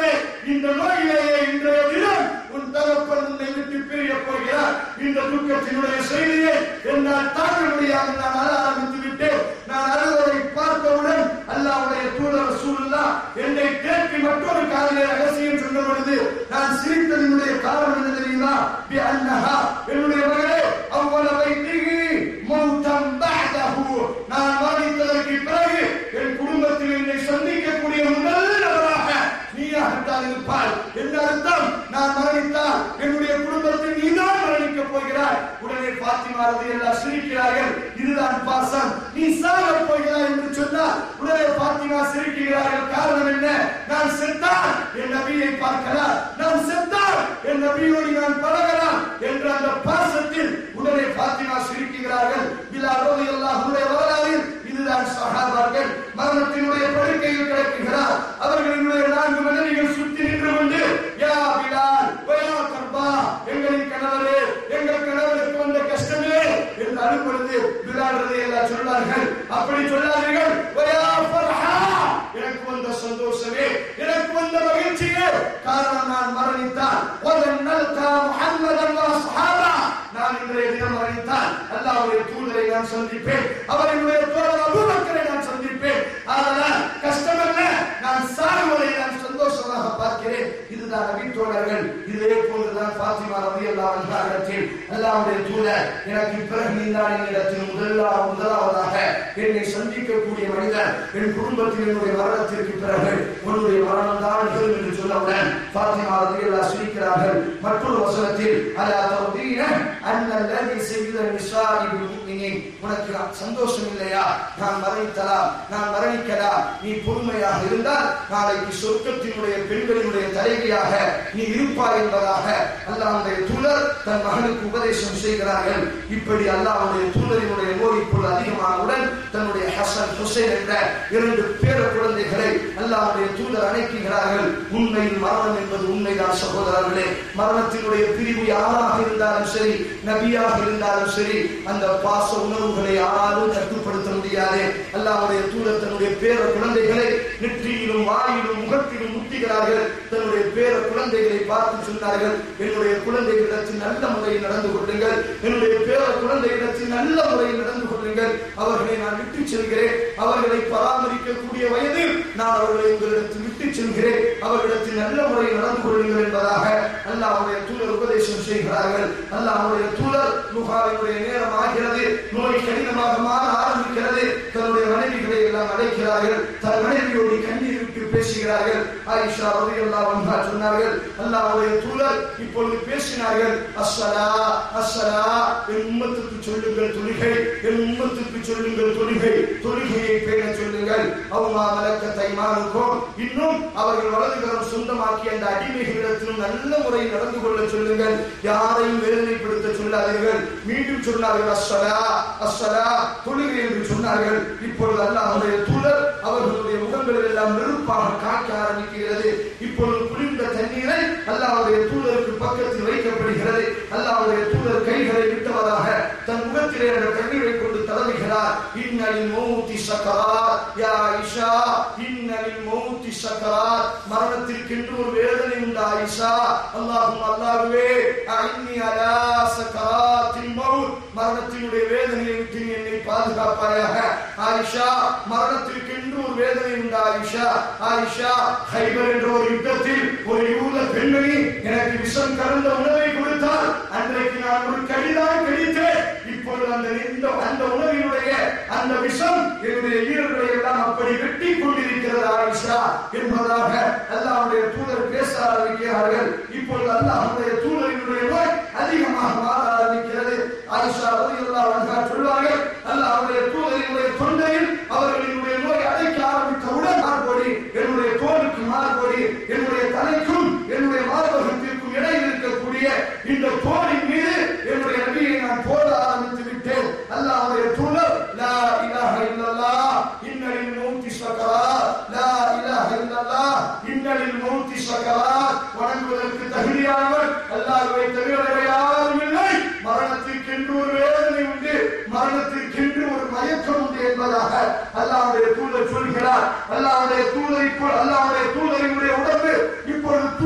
S3: இந்த நோயிலேயே இன்றைய தினம் உன் தகப்பன் உன்னை விட்டு பிரிய போகிறார் இந்த துக்கத்தினுடைய செய்தியை என்னால் தாங்க முடியாது நான் அழ ஆரம்பித்து விட்டேன் நான் அழுவதை பார்த்தவுடன் அல்லாவுடைய தூதர் சூழலா என்னை தேக்கி மற்றொரு காலையை ரகசியம் சொன்ன பொழுது நான் சிரித்ததனுடைய காரணம் என்ன தெரியுமா பி அன்னஹா என்னுடைய மகளே அவ்வளவை நீங்கி மௌத்தம் பஅதஹு நான் மரணித்ததற்கு பிறகு என் குடும்பத்தில் என்னை சந்திக்கக்கூடிய முதல் நபராக நீயாகத்தான் இருப்பாய் என்ன அர்த்தம் நான் மரணித்தால் என்னுடைய குடும்பத்தில் நீதான் மரணிக்கப் போகிறாய் உடனே பாத்திமா ரதி எல்லாம் சிரிக்கிறார்கள் இதுதான் பாசம் நீ சாக போகிறாய் என்று சொன்னால் உடனே பாத்திமா சிரிக்கிறார்கள் காரணம் என்ன நான் செத்தால் என் நபியை பார்க்கலாம் நான் செத்தால் என் நபியோடு நான் பழகலாம் என்ற அந்த பாசத்தில் உடனே பாத்திமா சிரிக்கிறார்கள் பிலால் ரலியல்லாஹு அன்ஹு வரலாறில் இதுதான் சஹாபாக்கள் மரணத்தினுடைய படுக்கையில் கிடக்குகிறார் அவர்களுடைய நான்கு மனைவிகள் சுற்றி நின்று கொண்டு யா பிலால் வயா கர்பா எங்களின் கணவரே எங்கள் கணவருக்கு வந்த கஷ்டமே என்று அழுப்பொழுது பிலால் ரலியல்லாஹு சொன்னார்கள் அப்படி சொல்லாதீர்கள் வயா ஃபர்ஹா எனக்கு வந்த சந்தோஷமே எனக்கு வந்த மகிழ்ச்சியே காரணம் நான் மரணித்தான் வதன் நல்கா முஹம்மதன் வ அஸ்ஹாபா நான் இன்றைய தினம் மரணித்தான் அல்லாஹ்வுடைய தூதரை நான் சந்திப்பேன் அவர்களுடைய தோழர் அபூபக்கரை நான் சந்திப்பேன் அதனால் கஷ்டமல்ல நான் சாகுவதை நான் சந்தோஷமாக பார்க்கிறேன் இதுதான் நபி தோழர்கள் இதே போன்றுதான் பாத்திமா ரலியல்லாஹு அன்ஹா இடத்தில் அல்லாஹ்வுடைய தூதர் எனக்கு பிறகு நீதான் என்னிடத்தில் முதலாக முதலாவதாக என்னை சந்திக்கக்கூடிய மனிதன் என் குடும்பத்தில் என்னுடைய மரணத்திற்கு பிறகு உன்னுடைய மரணம் தான் நிகழும் என்று சொன்னவுடன் பாத்திமா ரலியல்லாஹு சிரிக்கிறார்கள் மற்றொரு வசனத்தில் அலா தௌதீன அன்னல்லதி செய்த நிசாஇ பில் உனக்கு சந்தோஷம் இல்லையா நான் மரணித்தலாம் நான் மரணிக்கலாம் நீ பொறுமையாக இருந்தால் நாளைக்கு சொர்க்கத்தினுடைய பெண்களினுடைய தலைவியாக நீ இருப்பாய் என்பதாக அல்லாஹ்வுடைய தூதர் தன் மகனுக்கு உபதேசம் செய்கிறார்கள் இப்படி அல்லாஹ்வுடைய தூதரினுடைய நோய் இப்பொழுது அதிகமானவுடன் தன்னுடைய ஹசன் ஹுசைன் என்ற இரண்டு பேர குழந்தைகளை அல்லாஹ்வுடைய தூதர் அணைக்கிறார்கள் உண்மையில் மரணம் என்பது உண்மைதான் சகோதரர்களே மரணத்தினுடைய பிரிவு யாராக இருந்தாலும் சரி நபியாக இருந்தாலும் சரி அந்த பாச உணர்வுகளை யாராலும் கட்டுப்படுத்த முடியாது அல்லாஹ்வுடைய தூதர் தன்னுடைய பேர குழந்தைகளை நெற்றியிலும் வாயிலும் முகத்திலும் முட்டுகிறார்கள் தன்னுடைய பேர குழந்தைகளை பார்த்து சொன்னார்கள் என்னுடைய குழந்தைகளிடத்தில் நல்ல முறையில் நடந்து கொள்ளுங்கள் என்னுடைய பேர குழந்தைகளிடத்தில் நல்ல முறையில் நடந்து கொள்ளுங்கள் அவர்களை நான் விட்டு செல்கிறேன் அவர்களை பராமரிக்கக்கூடிய வயதில் நான் அவர்களை உங்களிடத்தில் விட்டு செல்கிறேன் அவர்களிடத்தில் நல்ல முறையில் நடந்து கொள்ளுங்கள் என்பதாக அல்லாஹ்வுடைய தூதர் உபதேசம் செய்கிறார்கள் அல்லாஹ்வுடைய தூதர் நுகாவினுடைய நேரம் ஆகிறது நோய் கடினமாக மாற ஆரம்பிக்கிறது தன்னுடைய மனைவிகளை எல்லாம் அழைக்கிறார்கள் தன் மனைவியோடு கண்ணீர் விட்டு பேசுகிறார்கள் ஆயிஷா ரலியல்லாஹு அன்ஹா சொன்னார்கள் அல்லாஹ்வுடைய தூதர் இப்பொழுது பேசினார்கள் அஸ்ஸலா அஸ்ஸலா என் உம்மத்துக்கு சொல்லுங்கள் தொழுகை என் உம்மத்துக்கு சொல்லுங்கள் தொழுகை தொழுகையை பேண சொல்லுங்கள் அவுமா மலக்க தைமானுக்கும் இன்னும் அவர்கள் வலதுகரம் சொந்தமாக்கி அந்த அடிமைகளிடத்திலும் நல்ல முறையில் நடந்து கொள்ள சொல்லுங்கள் யாரையும் வேதனைப்படுத்த சொல்லாதீர்கள் மீண்டும் சொன்னார்கள் அஸ்ஸலா அஸ்ஸலா தொழுகை என்று சொன்னார்கள் இப்பொழுது அல்லாஹ்வுடைய தூதர் அவர்களுடைய முகங்களில் எல்லாம் நெருப்பாக காக்க ஆரம்பிக்கிறது இப்பொழுது குளிர்ந்த தண்ணீரை அல்லாஹ்வுடைய தூதருக்கு பக்கத்தில் வைக்கப்படுகிறது அல்லாஹ்வுடைய தூதர் கைகளை விட்டவராக தன் முகத்திலே அந்த தண்ணீரை கொண்டு தடவுகிறார் இன்னலில் மௌத்தி சக்கரார் யா ஆயிஷா இன்னலில் மௌத்தி சக்கரார் மரணத்திற்கென்று ஒரு வேதனை உண்டு ஆயிஷா அல்லாஹும் அல்லாஹ்வே அஇன்னி அலா சக்கராத்தில் மௌத் மரணத்தினுடைய வேதனையை விட்டு நீ என்னை பாதுகாப்பாயாக ஆயிஷா மரணத்திற்கென்று ஒரு வேதனை உண்டு ஆயிஷா ஆயிஷா ஹைபர் என்ற ஒரு யுத்தத்தில் ஒரு யூத பெண்மணி எனக்கு விஷம் கலந்த உணவை கொடுத்தால் அன்றைக்கு நான் ஒரு கடிதான் கடித்தேன் இப்பொழுது அந்த இந்த அந்த உணவினுடைய அந்த விஷம் என்னுடைய ஈரர்களை எல்லாம் அப்படி வெட்டி கொண்டிருக்கிறது ஆயிஷா என்பதாக அல்லாஹ்வுடைய தூதர் பேச ஆரம்பிக்கிறார்கள் இப்பொழுது அல்லாஹ்வுடைய தூதரினுடைய நோய் அதிகமாக மாற ஆரம்பிக்கிறது ஆயிஷா ரலியல்லாஹு அன்ஹா சொல்வார்கள் அல்லாஹ்வுடைய தூதரினுடைய தொண்டையில் அவர்களினுடைய நோய் அடைக்க ஆரம்பித்தவுடன் மார்பொடி என்னுடைய தோலுக்கு மார்பொடி என்னுடைய தலைக்கும் என்னுடைய மார்பகத்திற்கும் இடையில் இருக்கக்கூடிய இந்த தோலின் மீது என்னுடைய நபியை நான் போட ஆரம்பித்து விட்டேன் அல்லாஹ்வுடைய தூதர் லா இலாஹ இல்லல்லாஹ் இன்னலில் மௌத்தி சக்கராத் லா இலாஹ இல்லல்லாஹ் இன்னலில் மௌத்தி சக்கராத் வணங்குவதற்கு தகுதியானவர் அல்லாஹ்வை தவிர வேறு யாரும் இல்லை மரணத்திற்கென்று ஒரு வேதனை உண்டு மரணத்திற்கென்று ஒரு மயக்கம் உண்டு என்பதாக அல்லாஹ்வுடைய தூதர் சொல்கிறார் அல்லாஹ்வுடைய தூதர் இப்போ அல்லாஹ்வுடைய தூதரினுடைய உடம்பு இப்பொழுது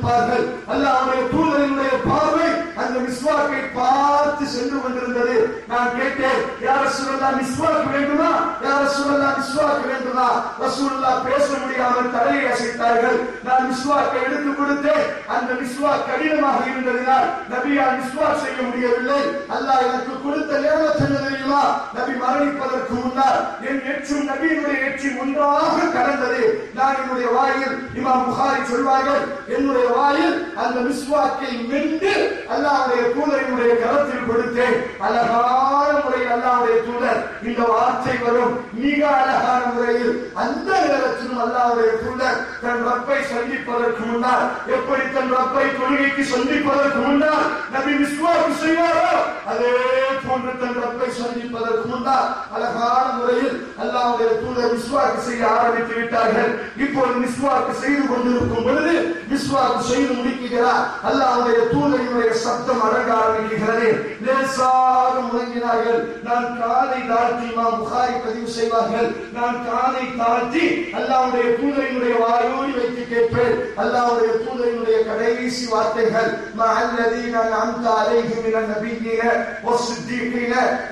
S3: இருப்பார்கள் அல்லாஹ்வுடைய தூதரினுடைய பார்வை அந்த மிஸ்வாக்கை பார்த்து சென்று கொண்டிருந்தது நான் கேட்டேன் யார் ரசூலுல்லாஹ் மிஸ்வாக் வேண்டுமா யார் ரசூலுல்லாஹ் மிஸ்வாக் வேண்டுமா ரசூலுல்லாஹ் பேச முடியாமல் தலையை அசைத்தார்கள் நான் மிஸ்வாக்கை எடுத்து கொடுத்தேன் அந்த மிஸ்வாக் கடினமாக இருந்ததினால் நபியால் மிஸ்வாக் செய்ய முடியவில்லை அல்லாஹ் எனக்கு கொடுத்த நேரம் என்ன தெரியுமா நபி மரணிப்பதற்கு முன்னால் என் எச்சும் நபியினுடைய எச்சி ஒன்றாக கலந்தது நான் என்னுடைய வாயில் இமாம் புகாரி சொல்வார்கள் என்னுடைய வாயில் அந்த மிஸ்வாக்கை மென்று அல்லாஹ்வுடைய தூதரினுடைய கரத்தில் கொடுத்தேன் அழகான முறையில் அல்லாஹ்வுடைய தூதர் இந்த வார்த்தை வரும் மிக அழகான முறையில் அந்த நேரத்திலும் அல்லாஹ்வுடைய தூதர் தன் ரப்பை சந்திப்பதற்கு முன்னால் எப்படி தன் ரப்பை தொழுகைக்கு சந்திப்பதற்கு முன்னால் நபி மிஸ்வாக்கு செய்வாரோ அதே போன்று தன் ரப்பை சந்திப்பதற்கு முன்னால் அழகான முறையில் அல்லாஹ்வுடைய தூதர் மிஸ்வாக்கு செய்ய ஆரம்பித்து விட்டார்கள் இப்பொழுது மிஸ்வாக்கு செய்து கொண்டிருக்கும் பொழுது மிஸ்வாக்கு செய்து முடிக்கிறார் அல்லாஹ்வுடைய தூதரினுடைய சப்தம் அடங்க ஆரம்பிக்கிறது லேசாக முழங்கினார்கள் நான் காலை தாழ்த்தி இமாம் புகாரி பதிவு செய்வார்கள் நான் காலை தாழ்த்தி அல்லாஹ்வுடைய தூதரினுடைய வாயோடி வைத்து கேட்பேன் அல்லாஹ்வுடைய தூதரினுடைய கடைசி வார்த்தைகள் மஅல்லதீன அன்அம்த அலைஹிம் மினன் நபிய்யின வஸ்ஸித்தீகீன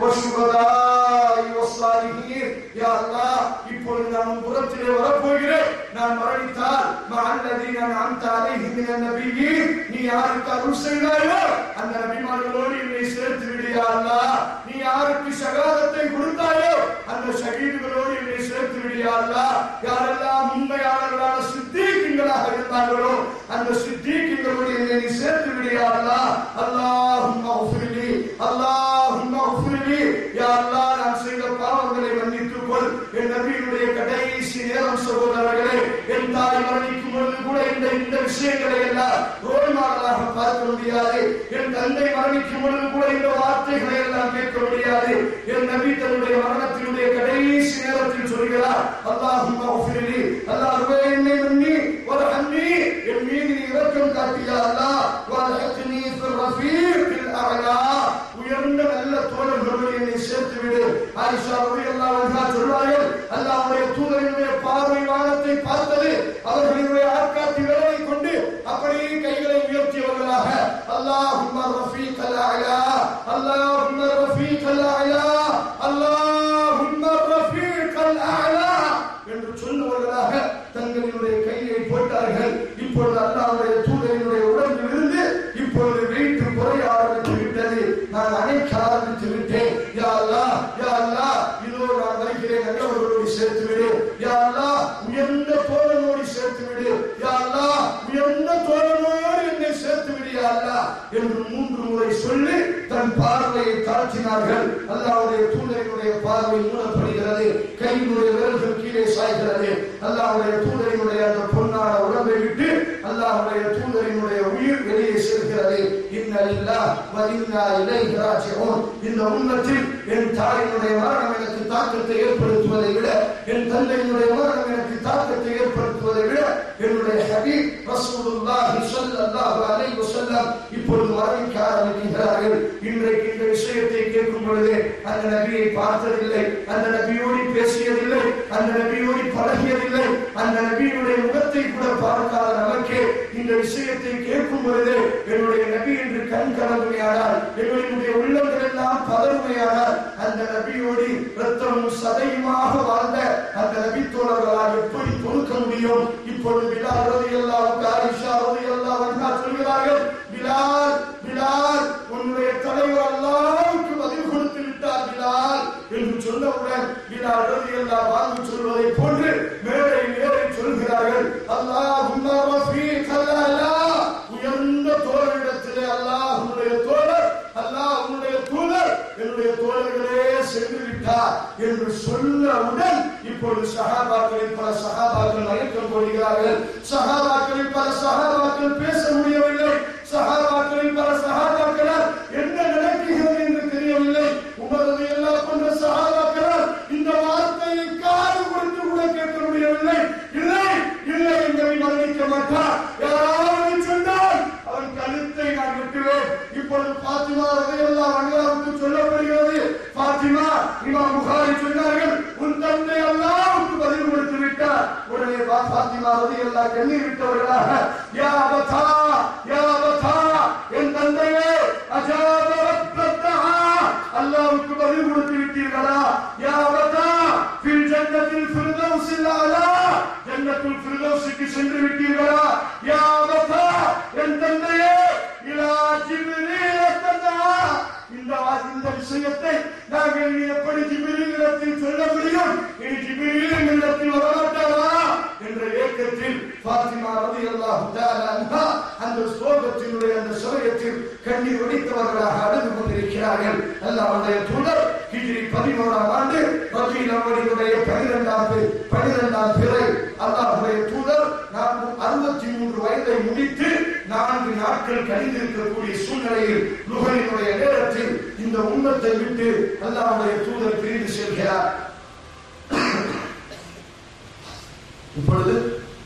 S3: வஷ்ஷுஹதாஇ வஸ்ஸாலிஹீன் யா அல்லாஹ் இப்பொழுது நான் உன் புறத்திலே வரப்போகிறேன் நான் மரணித்தால் மஅல்லதீன அன்அம்த அலைஹிம் மினன் நபிய்யின் நீ யாருக்கு அருள் செய்தாயோ அந்த நபிமார்களோடு என்னை சேர்த்து விடு யா அல்லாஹ் நீ யாருக்கு ஷகாதத்தை கொடுத்தாயோ அந்த ஷகீதுகளோடு என்னை சேர்த்து விடு யா அல்லாஹ் யாரெல்லாம் உண்மையாளர்களான சித்தீகங்களாக இருந்தார்களோ அந்த சித்தீகங்களோடு என்னை நீ சேர்த்து விடு யா அல்லாஹ் அல்லாஹும்ம உஃபிர்லி அல்லாஹும்ம உஃபிர்லி யா அல்லாஹ் நான் செய்த பாவங்களை மன்னித்துக் கொள் என் நபியினுடைய கடைசி நேரம் சகோதரர்களே என் தாய் மரணிக்கும் பொழுது கூட இந்த இந்த விஷயங்களை எல்லாம் ரோல் மாடலாக பார்க்க முடியாது என் தந்தை மரணிக்கும் பொழுது கூட இந்த வார்த்தைகளை எல்லாம் கேட்க முடியாது என் நபி தன்னுடைய மரணத்தினுடைய கடைசி நேரத்தில் சொல்கிறார் அல்லாஹும் அஃபிரிலி அல்லாஹ்வே என்னை மன்னி ஒரு அன்னி என் மீது நீ இரக்கம் காட்டியா அல்லாஹ் வலஹத்னி ஃபில் ரஃபீக்கில் அலா உயர்ந்த நல்ல தோழர்களோடு என்னை சேர்த்து விடு ஆயிஷா ரலியல்லாஹு அன்ஹா சொல்வார்கள் அல்லாஹ்வுடைய தூதரினுடைய பார்வை வானத்தை பார்த்தது அவர்களுடைய ஆட்காட்டி விரலை கொண்டு அப்படியே கைகளை உயர்த்தியவர்களாக அல்லாஹும்ம ரஃபீக்கல் அலா அல்லாஹும்ம ரஃபீக்கல் அலா அல்லாஹும்ம ரஃபீக்கல் அலா என்று சொல்லுவர்களாக தங்களினுடைய கையை போட்டார்கள் இப்பொழுது அல்லாஹ்வுடைய தூதரினுடைய உடம்பில் இருந்து இப்பொழுது வெயிட்டு குறைய ஆரம்பித்து விட்டது நான் அணைக்க ஆரம்பித்து விட்டேன் யா அல்லாஹ் யா அல்லாஹ் இதோ நான் வருகிறேன் நல்லவர்களோடு சேர்த்து விடு யா அல்லாஹ் உயர்ந்த தோழனோடு சேர்த்து விடு யா அல்லாஹ் உயர்ந்த தோழனோடு என்னை சேர்த்து விடு யா அல்லாஹ் என்று மூன்று முறை சொல்லி தன் பார்வையை தாழ்த்தினார்கள் அல்லாஹ்வுடைய தூதரினுடைய பார்வை மூடப்படுகிறது கையினுடைய விரல்கள் கீழே சாய்கிறது அல்லாஹ்வுடைய தூதரினுடைய அந்த பொன்னான உடம்பை விட்டு அல்லாஹ்வுடைய தூதரினுடைய உயிர் வெளியே செல்கிறது இன்னலில்லா வலில்லா இலைஹி ராஜிஊன் இந்த உம்மத்தில் என் தாயினுடைய மரணம் எனக்கு தாக்கத்தை ஏற்படுத்துவதை விட என் தந்தையினுடைய மரணம் எனக்கு தாக்கத்தை ஏற்படுத்துவதை விட என்னுடைய ஹபீப் ரசூலுல்லாஹி ஸல்லல்லாஹு அலைஹி வஸல்லம் இப்பொழுது மரணிக்க ஆரம்பிக்கிறார்கள் இன்றைக்கு இந்த விஷயத்தை கேட்கும் பொழுது அந்த நபியை பார்த்ததில்லை அந்த நபியோடு பேசியதில்லை அந்த நபியோடு பழகியதில்லை அந்த நபியினுடைய முகத்தை கூட பார்க்காத நமக்கு இந்த விஷயத்தை கேட்கும் பொழுது என்னுடைய நபி என்று கண் கலங்குமையானால் எங்களுடைய உள்ளங்கள் எல்லாம் பதறுமையானால் அந்த நபியோடு ரத்தமும் சதையுமாக வாழ்ந்த அந்த நபி தோழர்களால் எப்படி பொறுக்க முடியும் இப்பொழுது பிலால் ரலியல்லாஹு ஆயிஷா ரலியல்லாஹு அன்ஹா சொல்கிறார்கள் பிலால் பிலால் உன்னுடைய தலைவர் அல்லாஹ்வுக்கு பதில் கொடுத்து விட்டார் பிலால் என்று சொன்னவுடன் பிலால் ரலியல்லாஹு அன்ஹு சொல்வதை போன்று மேடை மேடை சொல்கிறார்கள் அல்லாஹும்ம ரஃபீகல் அலா உயர்ந்த தோழரிடத்திலே அல்லாஹ் உன்னுடைய தோழர் அல்லாஹ் உன்னுடைய தூதர் என்னுடைய தோழர்களே சென்று விட்டார் என்று சொன்னவுடன் இப்பொழுது சஹாபாக்களில் பல சஹாபாக்கள் மயக்கம் போடுகிறார்கள் சஹாபாக்களில் பல சஹாபாக்கள் பேச முடியவில்லை சஹாபாக்களில் பல சஹாபாக்களால் என்ன நடக்குகிறது என்று தெரியவில்லை உமரது எல்லா போன்ற சஹாபாக்களால் இந்த வார்த்தையை காது கொடுத்து கூட கேட்க முடியவில்லை இல்லை இல்லை என்பதை மரணிக்க மாட்டார் யாராவது சொன்னால் அவன் கழுத்தை நான் விட்டுவேன் இப்பொழுது பாத்திமா ரதையெல்லாம் அண்ணாவுக்கு சொல்லப்படுகிறது பாத்திமா இமாம் புகாரி சொன்னார்கள் உன் தந்தை அல்லாவுக்கு பதில் கொடுத்து விட்டார் உடனே பா- பாத்திமா ரதையெல்லாம் கண்ணீர் விட்டவர்களாக யா அபதா யா அபதா என் தந்தையே அஜாப ரப்பத்தா அல்லாஹ்வுக்கு பதில் கொடுத்து விட்டீர்களா யா அபதா ஃபில் ஜன்னத்தில் ஃபிர்தௌஸில் அலா ஜன்னத்துல் ஃபிர்தௌஸுக்கு சென்று விட்டீர்களா யா அபதா என் தந்தையே இலா ஜிப்ரீல் தந்தா இந்த இந்த விஷயத்தை நாங்கள் இனி எப்படி ஜிபிரில் இடத்தில் சொல்ல முடியும் இனி ஜிபிரில் இடத்தில் வரமாட்டாரா என்ற ஏக்கத்தில் பாத்திமா ரலியல்லாஹு தஆலா அன்ஹா அந்த ஸ்லோகத்தினுடைய அந்த சமயத்தில் கண்ணீர் வடித்தவர்களாக அழுது கொண்டிருக்கிறார்கள் அல்லாஹ்வுடைய தூதர் ஹிஜ்ரி பதினோராம் ஆண்டு ரபீல் அவர்களுடைய பனிரெண்டாம் பி- பனிரெண்டாம் பிறை அல்லாஹ்வுடைய தூதர் நான் அறுபத்தி மூன்று வயதை முடித்து நான்கு நாட்கள் கழிந்திருக்கக்கூடிய சூழ்நிலையில் நுகரினுடைய நேரத்தில் இந்த உம்மத்தை விட்டு அல்லாஹ்வுடைய தூதர் பிரிந்து செல்கிறார் இப்பொழுது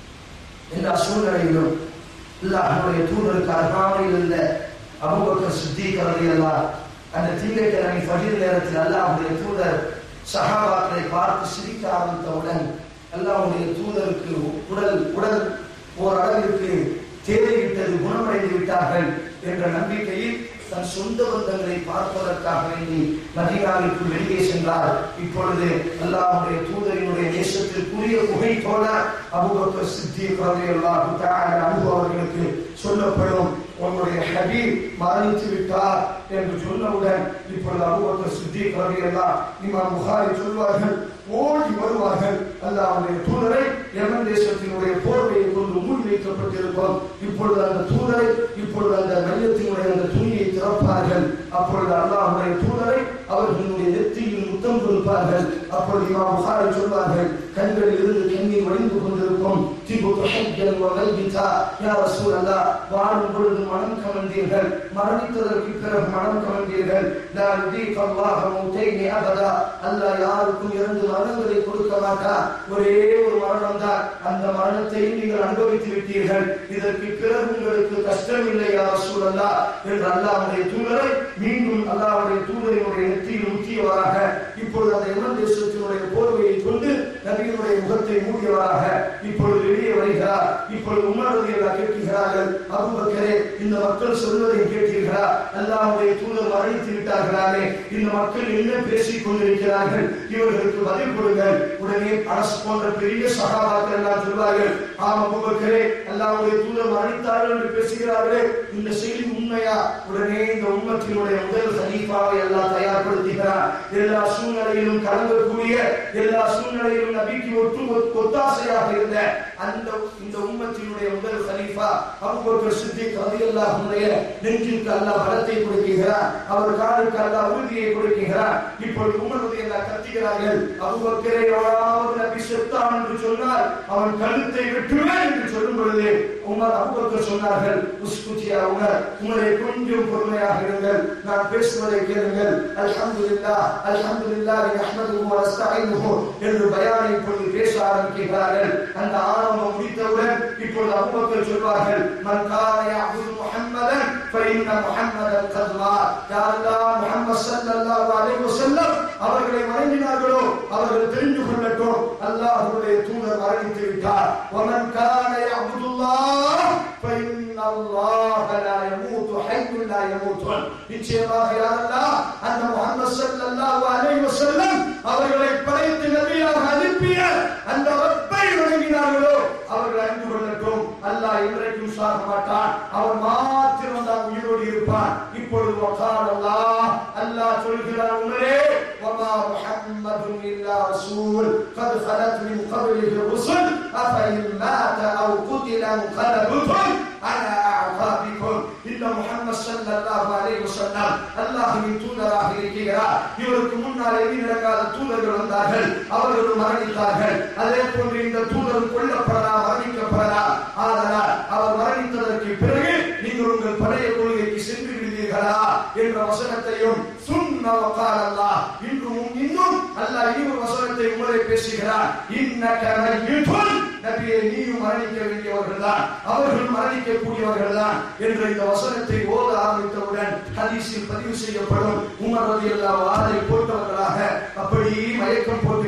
S3: எல்லா சூழ்நிலையிலும் அல்லாஹ்வுடைய தூதருக்கு அருகாமையில் இருந்த அபூபக்கர் சித்திக் ரலியல்லாஹ் அந்த திங்கட்கிழமை ஃபஜ்ர் நேரத்தில் அல்லாஹ்வுடைய தூதர் சஹாபாக்களை பார்த்து சிரிக்க ஆரம்பித்தவுடன் அல்லாஹ்வுடைய தூதருக்கு உடல் உடல் ஓரளவிற்கு தேவையிட்டது குணமடைந்து விட்டார்கள் என்ற நம்பிக்கையில் தன் சொந்த பந்தங்களை பார்ப்பதற்காக வேண்டி மதீனாவிற்கு வெளியே சென்றார் இப்பொழுது அல்லாஹ்வுடைய தூதரினுடைய நேசத்திற்குரிய புகை போல அபூபக்கர் சித்திக் ரலியல்லாஹு தஆலா அன்ஹு அவர்களுக்கு சொல்லப்படும் உங்களுடைய ஹபீப் மரணித்து விட்டார் என்று சொன்னவுடன் இப்பொழுது அபூபக்கர் சித்திக் ரலியல்லாஹ் இமாம் புகாரி சொல்வார்கள் ஓடி வருவார்கள் அல்லாஹ்வுடைய தூதரை யமன் தேசத்தினுடைய போர்வையை கொண்டு மூடி வைக்கப்பட்டிருக்கும் இப்பொழுது அந்த தூதரை இப்பொழுது அந்த மையத்தினுடைய அந்த துணியை திறப்பார்கள் அப்பொழுது அல்லாஹ்வுடைய தூதரை அவர்களுடைய நெத்தியில் முத்தம் கொடுப்பார்கள் அப்பொழுது இமாம் புகாரி சொல்வார்கள் கண்களில் இருந்து கண்ணீர் வடிந்து கொண்டிருக்கும் திபுத்து ஹஜ்ஜன் வகைபிதா யா ரசூலல்லாஹ் வாழும் பொழுது மனம் கமந்தீர்கள் மரணித்ததற்கு பிறகு மனம் கமந்தீர்கள் லா யுதீக அல்லாஹ் மௌதைனி அபதா அல்லாஹ் யாருக்கும் இரண்டு மரணங்களை கொடுக்க மாட்டார் ஒரே ஒரு மரணம் தான் அந்த மரணத்தை நீங்கள் அனுபவித்து விட்டீர்கள் இதற்கு பிறகு உங்களுக்கு கஷ்டம் இல்லை யா ரசூலல்லாஹ் என்று அல்லாஹ்வுடைய தூதரை மீண்டும் அல்லாஹ்வுடைய தூதரினுடைய நெற்றியில் ஊற்றியவராக இப்பொழுது அந்த யமன் தேசத்தினுடைய போர்வையை கொண்டு நபியினுடைய முகத்தை மூடியவராக இப்பொழுது வெளியே வருகிறார் இப்பொழுது உணர்வதில் கேட்கிறார்கள் அபுபக்கரே இந்த மக்கள் சொல்வதை கேட்டீர்களா அல்லாஹ்வுடைய தூதர் மரணித்து விட்டார்களாமே இந்த மக்கள் என்ன பேசிக் கொண்டிருக்கிறார்கள் இவர்களுக்கு பதில் கொடுங்கள் உடனே அரசு போன்ற பெரிய சகாபாக்கள் எல்லாம் சொல்வார்கள் ஆம் அபுபக்கரே அல்லாஹ்வுடைய தூதர் மரணித்தார்கள் என்று பேசுகிறார்களே இந்த செய்தி உண்மையா உடனே இந்த உம்மத்தினுடைய முதல் சலீஃபாவை எல்லாம் தயார்படுத்துகிறார் எல்லா சூழ்நிலையிலும் கலங்கக்கூடிய எல்லா சூழ்நிலையிலும் நபிக்கு ஒட்டு ஒத்தாசையாக இருந்த அந்த இந்த உம்மத்தினுடைய முதல் கலீஃபா அபூபக்கர் சித்திக் ரலியல்லாஹு அன்ஹு நெஞ்சிற்கு அல்லாஹ் பலத்தை கொடுக்கிறார் அவர் காலுக்கு அல்லாஹ் உறுதியை கொடுக்கிறார் இப்பொழுது உமர் ரலியல்லாஹு கத்துகிறார்கள் அபூபக்கரை எவராவது நபி செத்தான் என்று சொன்னால் அவன் கழுத்தை வெட்டுவேன் என்று சொல்லும் பொழுது உமர் அபூபக்கர் சொன்னார்கள் உஸ்குத்தியா உமர் உமரை கொஞ்சம் பொறுமையாக இருங்கள் நான் பேசுவதை கேளுங்கள் அல்ஹம்துலில்லாஹ் அல்ஹம்துலில்லாஹ் நஹ்மதுஹு வ நஸ்தஈனுஹு என்று பயானை இப்பொழுது பேச ஆரம்பிக்கிறார்கள் அந்த ஆரம்பம் முடித்தவுடன் இப்பொழுது அபூபக்கர் சொல்வார்கள் மன் கான யஅபுது முஹம்மதன் ஃபஇன்ன முஹம்மதன் கத் மாத் யாரெல்லாம் முஹம்மது ஸல்லல்லாஹு அலைஹி வஸல்லம் அவர்களை வணங்கினார்களோ அவர்கள் தெரிந்து கொள்ளட்டும் அல்லாஹ்வுடைய தூதர் மரணித்து விட்டார் வமன் கான யஅபுதுல்லாஹ் ஃபஇன்ன அல்லாஹ லா யமூது ஹய்யுன் லா யமூதுன் நிச்சயமாக யாரெல்லாம் அந்த முஹம்மது ஸல்லல்லாஹு அலைஹி வஸல்லம் அவர்களை படைத்து நபியாக அனுப்பிய அந்த ரப்பை வணங்கினார்களோ அவர்கள் அறிந்து கொள்ளட்டும் அல்லாஹ் என்றைக்கும் சாக மாட்டான் அவன் மாத்திரம் தான் உயிரோடு இருப்பான் இப்பொழுது வகால் அல்லாஹ் அல்லாஹ் சொல்கிறார் உமரே வமா முஹம்மதுன் இல்லா ரசூல் قد خلت من قبله الرسل أفإن مات أو قتل انقلبتم على أعقابكم இந்த முஹம்மது ஸல்லல்லாஹு அலைஹி வஸல்லம் அல்லாஹ்வின் தூதராக இருக்கிறார் இவருக்கு முன்னால் எதி நடக்காத தூதர்கள் வந்தார்கள் அவர்கள் மரணித்தார்கள் அதே போன்று இந்த தூதர் கொல்லப்படலாம் மரணிக்கப்படலாம் ஆதலால் அவர் மரணித்ததற்கு பிறகு நீங்கள் உங்கள் பழைய கொள்கைக்கு சென்று விடுவீர்களா என்ற வசனத்தையும் சுன்ன வகால் அல்லாஹ் இன்றும் இன்னும் அல்லாஹ் இன்னொரு வசனத்தை உங்களை பேசுகிறார் இன்னக மய்யிதுன் நபியே நீயும் மரணிக்க வேண்டியவர்கள் தான் அவர்கள் மரணிக்கக்கூடியவர்கள் தான் என்ற இந்த வசனத்தை ஓத ஆரம்பித்தவுடன் ஹதீஸில் பதிவு செய்யப்படும் உமர் ரலியல்லாஹு அன்ஹு ஆளை போட்டவர்களாக அப்படி மயக்கம் போட்டு விழுந்து விடுவார்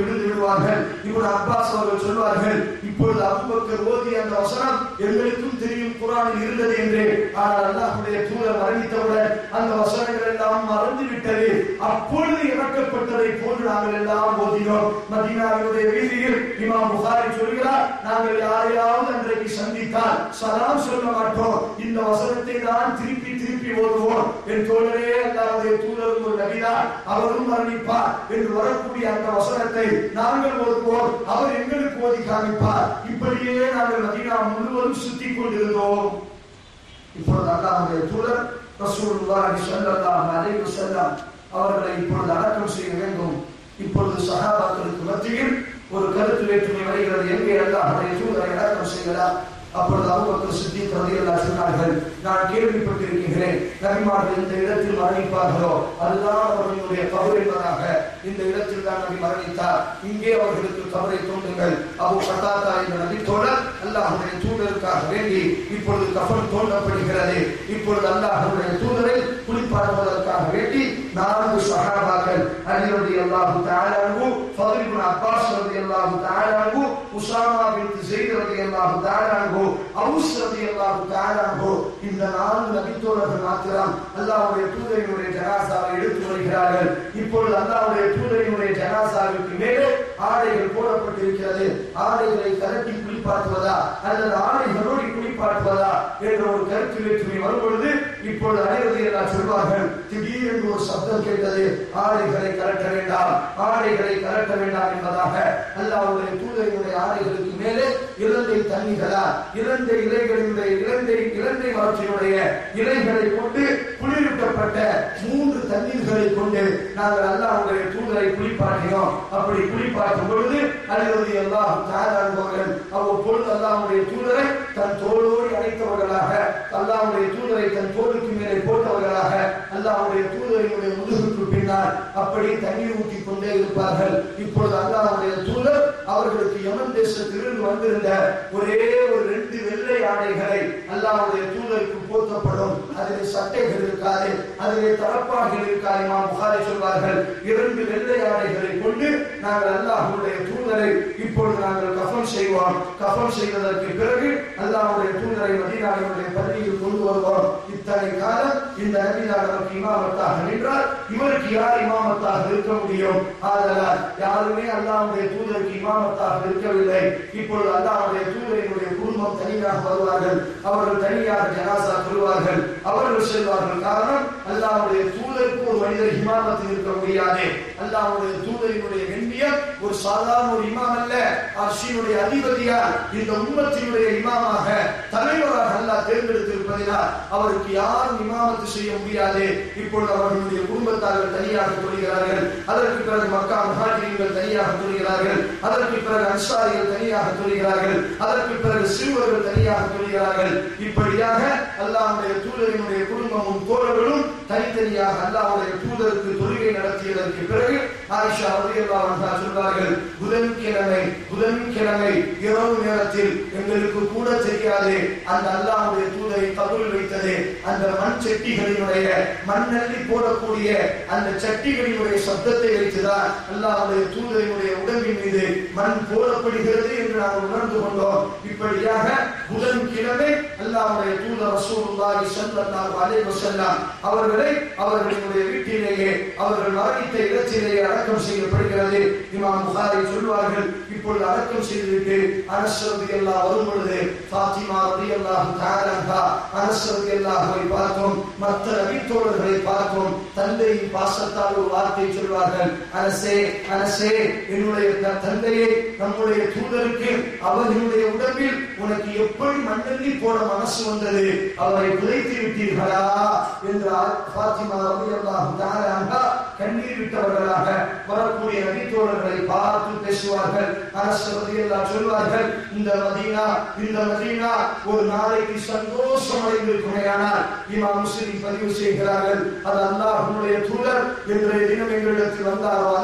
S2: சொல்லுவார்கள் இவன் அப்பாஸ் அவர்கள் சொல்வார்கள் இப்பொழுது அபுபக்கர் ஓதிய அந்த வசனம் எங்களுக்கும் தெரியும் குரானில் இருந்தது என்று ஆனால் அல்லாஹ்வுடைய தூதர் மரணித்தவுடன் அந்த வசனங்கள் எல்லாம் மறந்து விட்டது அப்பொழுது இறக்கப்பட்டதை போன்று நாங்கள் எல்லாம் ஓதினோம் மதீனாவினுடைய வீதியில் இமாம் புகாரி சொல்கிறார் நாங்கள் யாரையாவது அன்றைக்கு சந்தித்தால் சலாம் சொல்ல மாட்டோம் இந்த வசனத்தை தான் திருப்பி திருப்பி ஓதுவோம் என் தோழரே அல்லாவுடைய தூதரும் ஒரு நபிதான் அவரும் மரணிப்பார் என்று வரக்கூடிய அந்த வசனத்தை நாங்கள் ஓதுவோம் அவர் எங்களுக்கு ஓதி காமிப்பார் இப்படியே நாங்கள் மதீனா முழுவதும் சுத்தி கொண்டிருந்தோம் இப்பொழுது அல்லாஹ்வுடைய தூதர் ரசூலுல்லாஹி ஸல்லல்லாஹு அலைஹி வஸல்லம் அவர்களை இப்பொழுது அடக்கம் செய்ய வேண்டும் இப்பொழுது சஹாபாக்களுக்கு மத்தியில் ஒரு கருத்து வேற்றுமை வருகிறது எங்கே அல்லாஹ்வுடைய தூதரை அடக்கம் செய்யலாம் அப்பொழுது அபூபக்கர் சித்திக் ரலியல்லாஹு சொன்னார்கள் நான் கேள்விப்பட்டிருக்கிறேன் நபிமார்கள் இந்த இடத்தில் மரணிப்பார்களோ அதுதான் அவர்களுடைய கபர் என்பதாக இந்த இடத்தில் தான் நபி மரணித்தார் இங்கே அவர்களுக்கு கபரை தோண்டுங்கள் அபு கத்தாத்தா என்ற நபி தோழர் அல்லாஹ்வுடைய தூதருக்காக வேண்டி இப்பொழுது கஃன் தோண்டப்படுகிறது இப்பொழுது அல்லாஹ்வுடைய தூதரை குளிப்பாட்டுவதற்காக வேண்டி நான்கு சஹாபாக்கள் அலி ரலியல்லாஹு தஆலா அன்ஹு ஃபத்ல் இப்னு அப்பாஸ் ரலியல்லாஹு தஆலா அன்ஹு உஸாமா பின்த் ஸெய்த் ரலியல்லாஹு தஆலா அன்ஹு அவுஸ் ரலியல்லாஹு தஆலா அன்ஹு இந்த நான்கு நபித்தோழர்கள் மாத்திரம் அல்லாஹ்வுடைய தூதரினுடைய ஜனாசாவை எடுத்து வருகிறார்கள் இப்பொழுது அல்லாஹ்வுடைய தூதரினுடைய ஜனாசாவிற்கு மேலே ஆடைகள் போடப்பட்டிருக்கிறது ஆடைகளை கலட்டி குளிப்பாட்டுவதா அல்லது ஆடைகளோடு குளிப்பாட்டுவதா என்ற ஒரு கருத்து வேற்றுமை வரும்பொழுது இப்பொழுது அனைவரும் எல்லாம் சொல்வார்கள் திடீரென்று ஒரு சப்தம் கேட்டது ஆடைகளை கலட்ட வேண்டாம் ஆடைகளை கலட்ட வேண்டாம் என்பதாக அல்லாஹ்வுடைய தூதரினுடைய ஆடைகளுக்கு மேலே இலந்தை தண்ணிகளா இலந்தை இலைகளினுடைய இலந்தை இலந்தை மரத்தினுடைய இலைகளை கொண்டு குளிரூட்டப்பட்ட மூன்று தண்ணீர்களை கொண்டு நாங்கள் அல்லாஹ்வுடைய தூதரை குளிப்பாட்டினோம் அப்படி குளிப்பாட்டும் பொழுது அல்லது அல்லாஹ் தாராடுபவர்கள் அவ்வப்பொழுது அல்லாஹ்வுடைய தூதரை தன் தோளோடு அழைத்தவர்களாக அல்லாஹ்வுடைய தூதரை தன் தோளுக்கு மேலே போட்டவர்களாக அல்லாஹ்வுடைய தூதரினுடைய முதுகுக்கு பின்னால் அப்படி தண்ணீர் ஊற்றிக் கொண்டே இருப்பார்கள் இப்பொழுது அல்லாஹ்வுடைய தூதர் அவர்களுக்கு யமன் தேசத்திலிருந்து வந்திருந்த ஒரே ஒரு ரெண்டு வெள்ளை ஆடைகளை அல்லாஹ்வுடைய தூதருக்கு போர்த்தப்படும் அதிலே சட்டைகள் இருக்காது அதிலே தலப்பாகள் இருக்காது இமாம் புகாரி சொல்வார்கள் இரண்டு வெள்ளை ஆடைகளை கொண்டு நாங்கள் அல்லாஹ்வுடைய தூதரை இப்பொழுது நாங்கள் கஃன் செய்வோம் கஃன் செய்வதற்கு பிறகு அல்லாஹ்வுடைய தூதரை மதீனாவினுடைய பள்ளியில் கொண்டு வருவோம் இத்தனை காலம் இந்த நபிதா நமக்கு இமாமத்தாக நின்றால் இவருக்கு யார் இமாமத்தாக இருக்க முடியும் ஆதலால் யாருமே அல்லாஹ்வுடைய தூதருக்கு இமாமத்தாக இருக்கவில்லை இப்பொழுது அல்லாஹ்வுடைய தூதரினுடைய குடும்பம் தனியாக வருவார்கள் அவர்கள் தனியாக ஜனாசா கொள்வார்கள் அவர்கள் செல்வார்கள் காரணம் அல்லாஹ்வுடைய தூதருக்கு ஒரு மனிதர் இமாமத்தில் இருக்க முடியாது அல்லாஹ்வுடைய தூதரினுடைய வெண்ணியம் ஒரு சாதாரண ஒரு இமாம் அல்ல அர்ஷினுடைய அதிபதியார் இந்த உம்மத்தினுடைய இமாமாக தலைவராக அல்லாஹ் தேர்ந்தெடுத்திருப்பதினால் அவருக்கு யாரும் இமாமத்து செய்ய முடியாது இப்பொழுது அவர்களுடைய குடும்பத்தார்கள் தனியாக தொழுகிறார்கள் அதற்கு பிறகு மக்கா மகாஜிகள் தனியாக தொழுகிறார்கள் அதற்கு பிறகு அன்சாரிகள் தனியாக தொழுகிறார்கள் அதற்கு பிறகு சிறுவர்கள் தனியாக தொழுகிறார்கள் இப்படியாக அல்லாஹ்வுடைய தூதரினுடைய குடும்பமும் தோழர்களும் தனித்தனியாக அல்லாஹ்வுடைய தூதருக்கு தொழுகை நடத்தியதற்கு பிறகு ஆயிஷா ரலியல்லாஹு அன்ஹா சொல்வார்கள் புதன்கிழமை புதன்கிழமை இரவு நேரத்தில் எங்களுக்கு கூட தெரியாது அந்த அல்லாஹ்வுடைய தூதரை கபூல் வைத்தது அந்த மண் சட்டிகளினுடைய மண்ணள்ளி போடக்கூடிய அந்த சட்டிகளினுடைய சப்தத்தை வைத்துதான் அல்லாஹ்வுடைய தூதரினுடைய உடம்பின் மீது மண் போடப்படுகிறது என்று நாங்கள் உணர்ந்து கொண்டோம் இப்படியாக புதன்கிழமை அல்லாஹ்வுடைய தூதர் ரசூலுல்லாஹி ஸல்லல்லாஹு அலைஹி வஸல்லம் அவர்களை அவர்களுடைய வீட்டிலேயே அவர்கள் மரணித்த இடத்திலேயே அடக்கம் செய்யப்படுகிறது இமாம் புகாரி சொல்வார்கள் இப்பொழுது அடக்கம் செய்துவிட்டு அனஸ் ரலியல்லாஹு வரும் பொழுது ஃபாத்திமா ரலியல்லாஹு தஆலா அன்ஹா அனஸ் ரலியல்லாஹுவை பார்த்தோம் மற்ற நபித்தோழர்களை பார்த்தோம் தந்தையின் பாசத்தால் ஒரு வார்த்தை சொல்வார்கள் அரசே அரசே என்னுடைய த- தந்தையை நம்முடைய தூதருக்கு அவர்களுடைய உடம்பில் உனக்கு எப்படி மண்ணெல்லி போட மனசு வந்தது அவரை புதைத்து விட்டீர்களா என்றால் பாத்திமா ரலியல்லாஹு தஆலா அன்ஹா கண்ணீர் விட்டவர்களாக வரக்கூடிய நபித்தோழர்களை பார்த்து பேசுவார்கள் அரசு ரலியல்லாஹு சொல்வார்கள் இந்த மதீனா இந்த மதீனா ஒரு நாளைக்கு சந்தோஷம் அடைந்திருக்குமேயானால் இமாம் முஸ்லிம் பதிவு செய்கிறார்கள் அது அல்லாஹ்வுடைய தூதர் இன்றைய தினம் எங்களிடத்தில் வந்தாரோ அந்த நாள்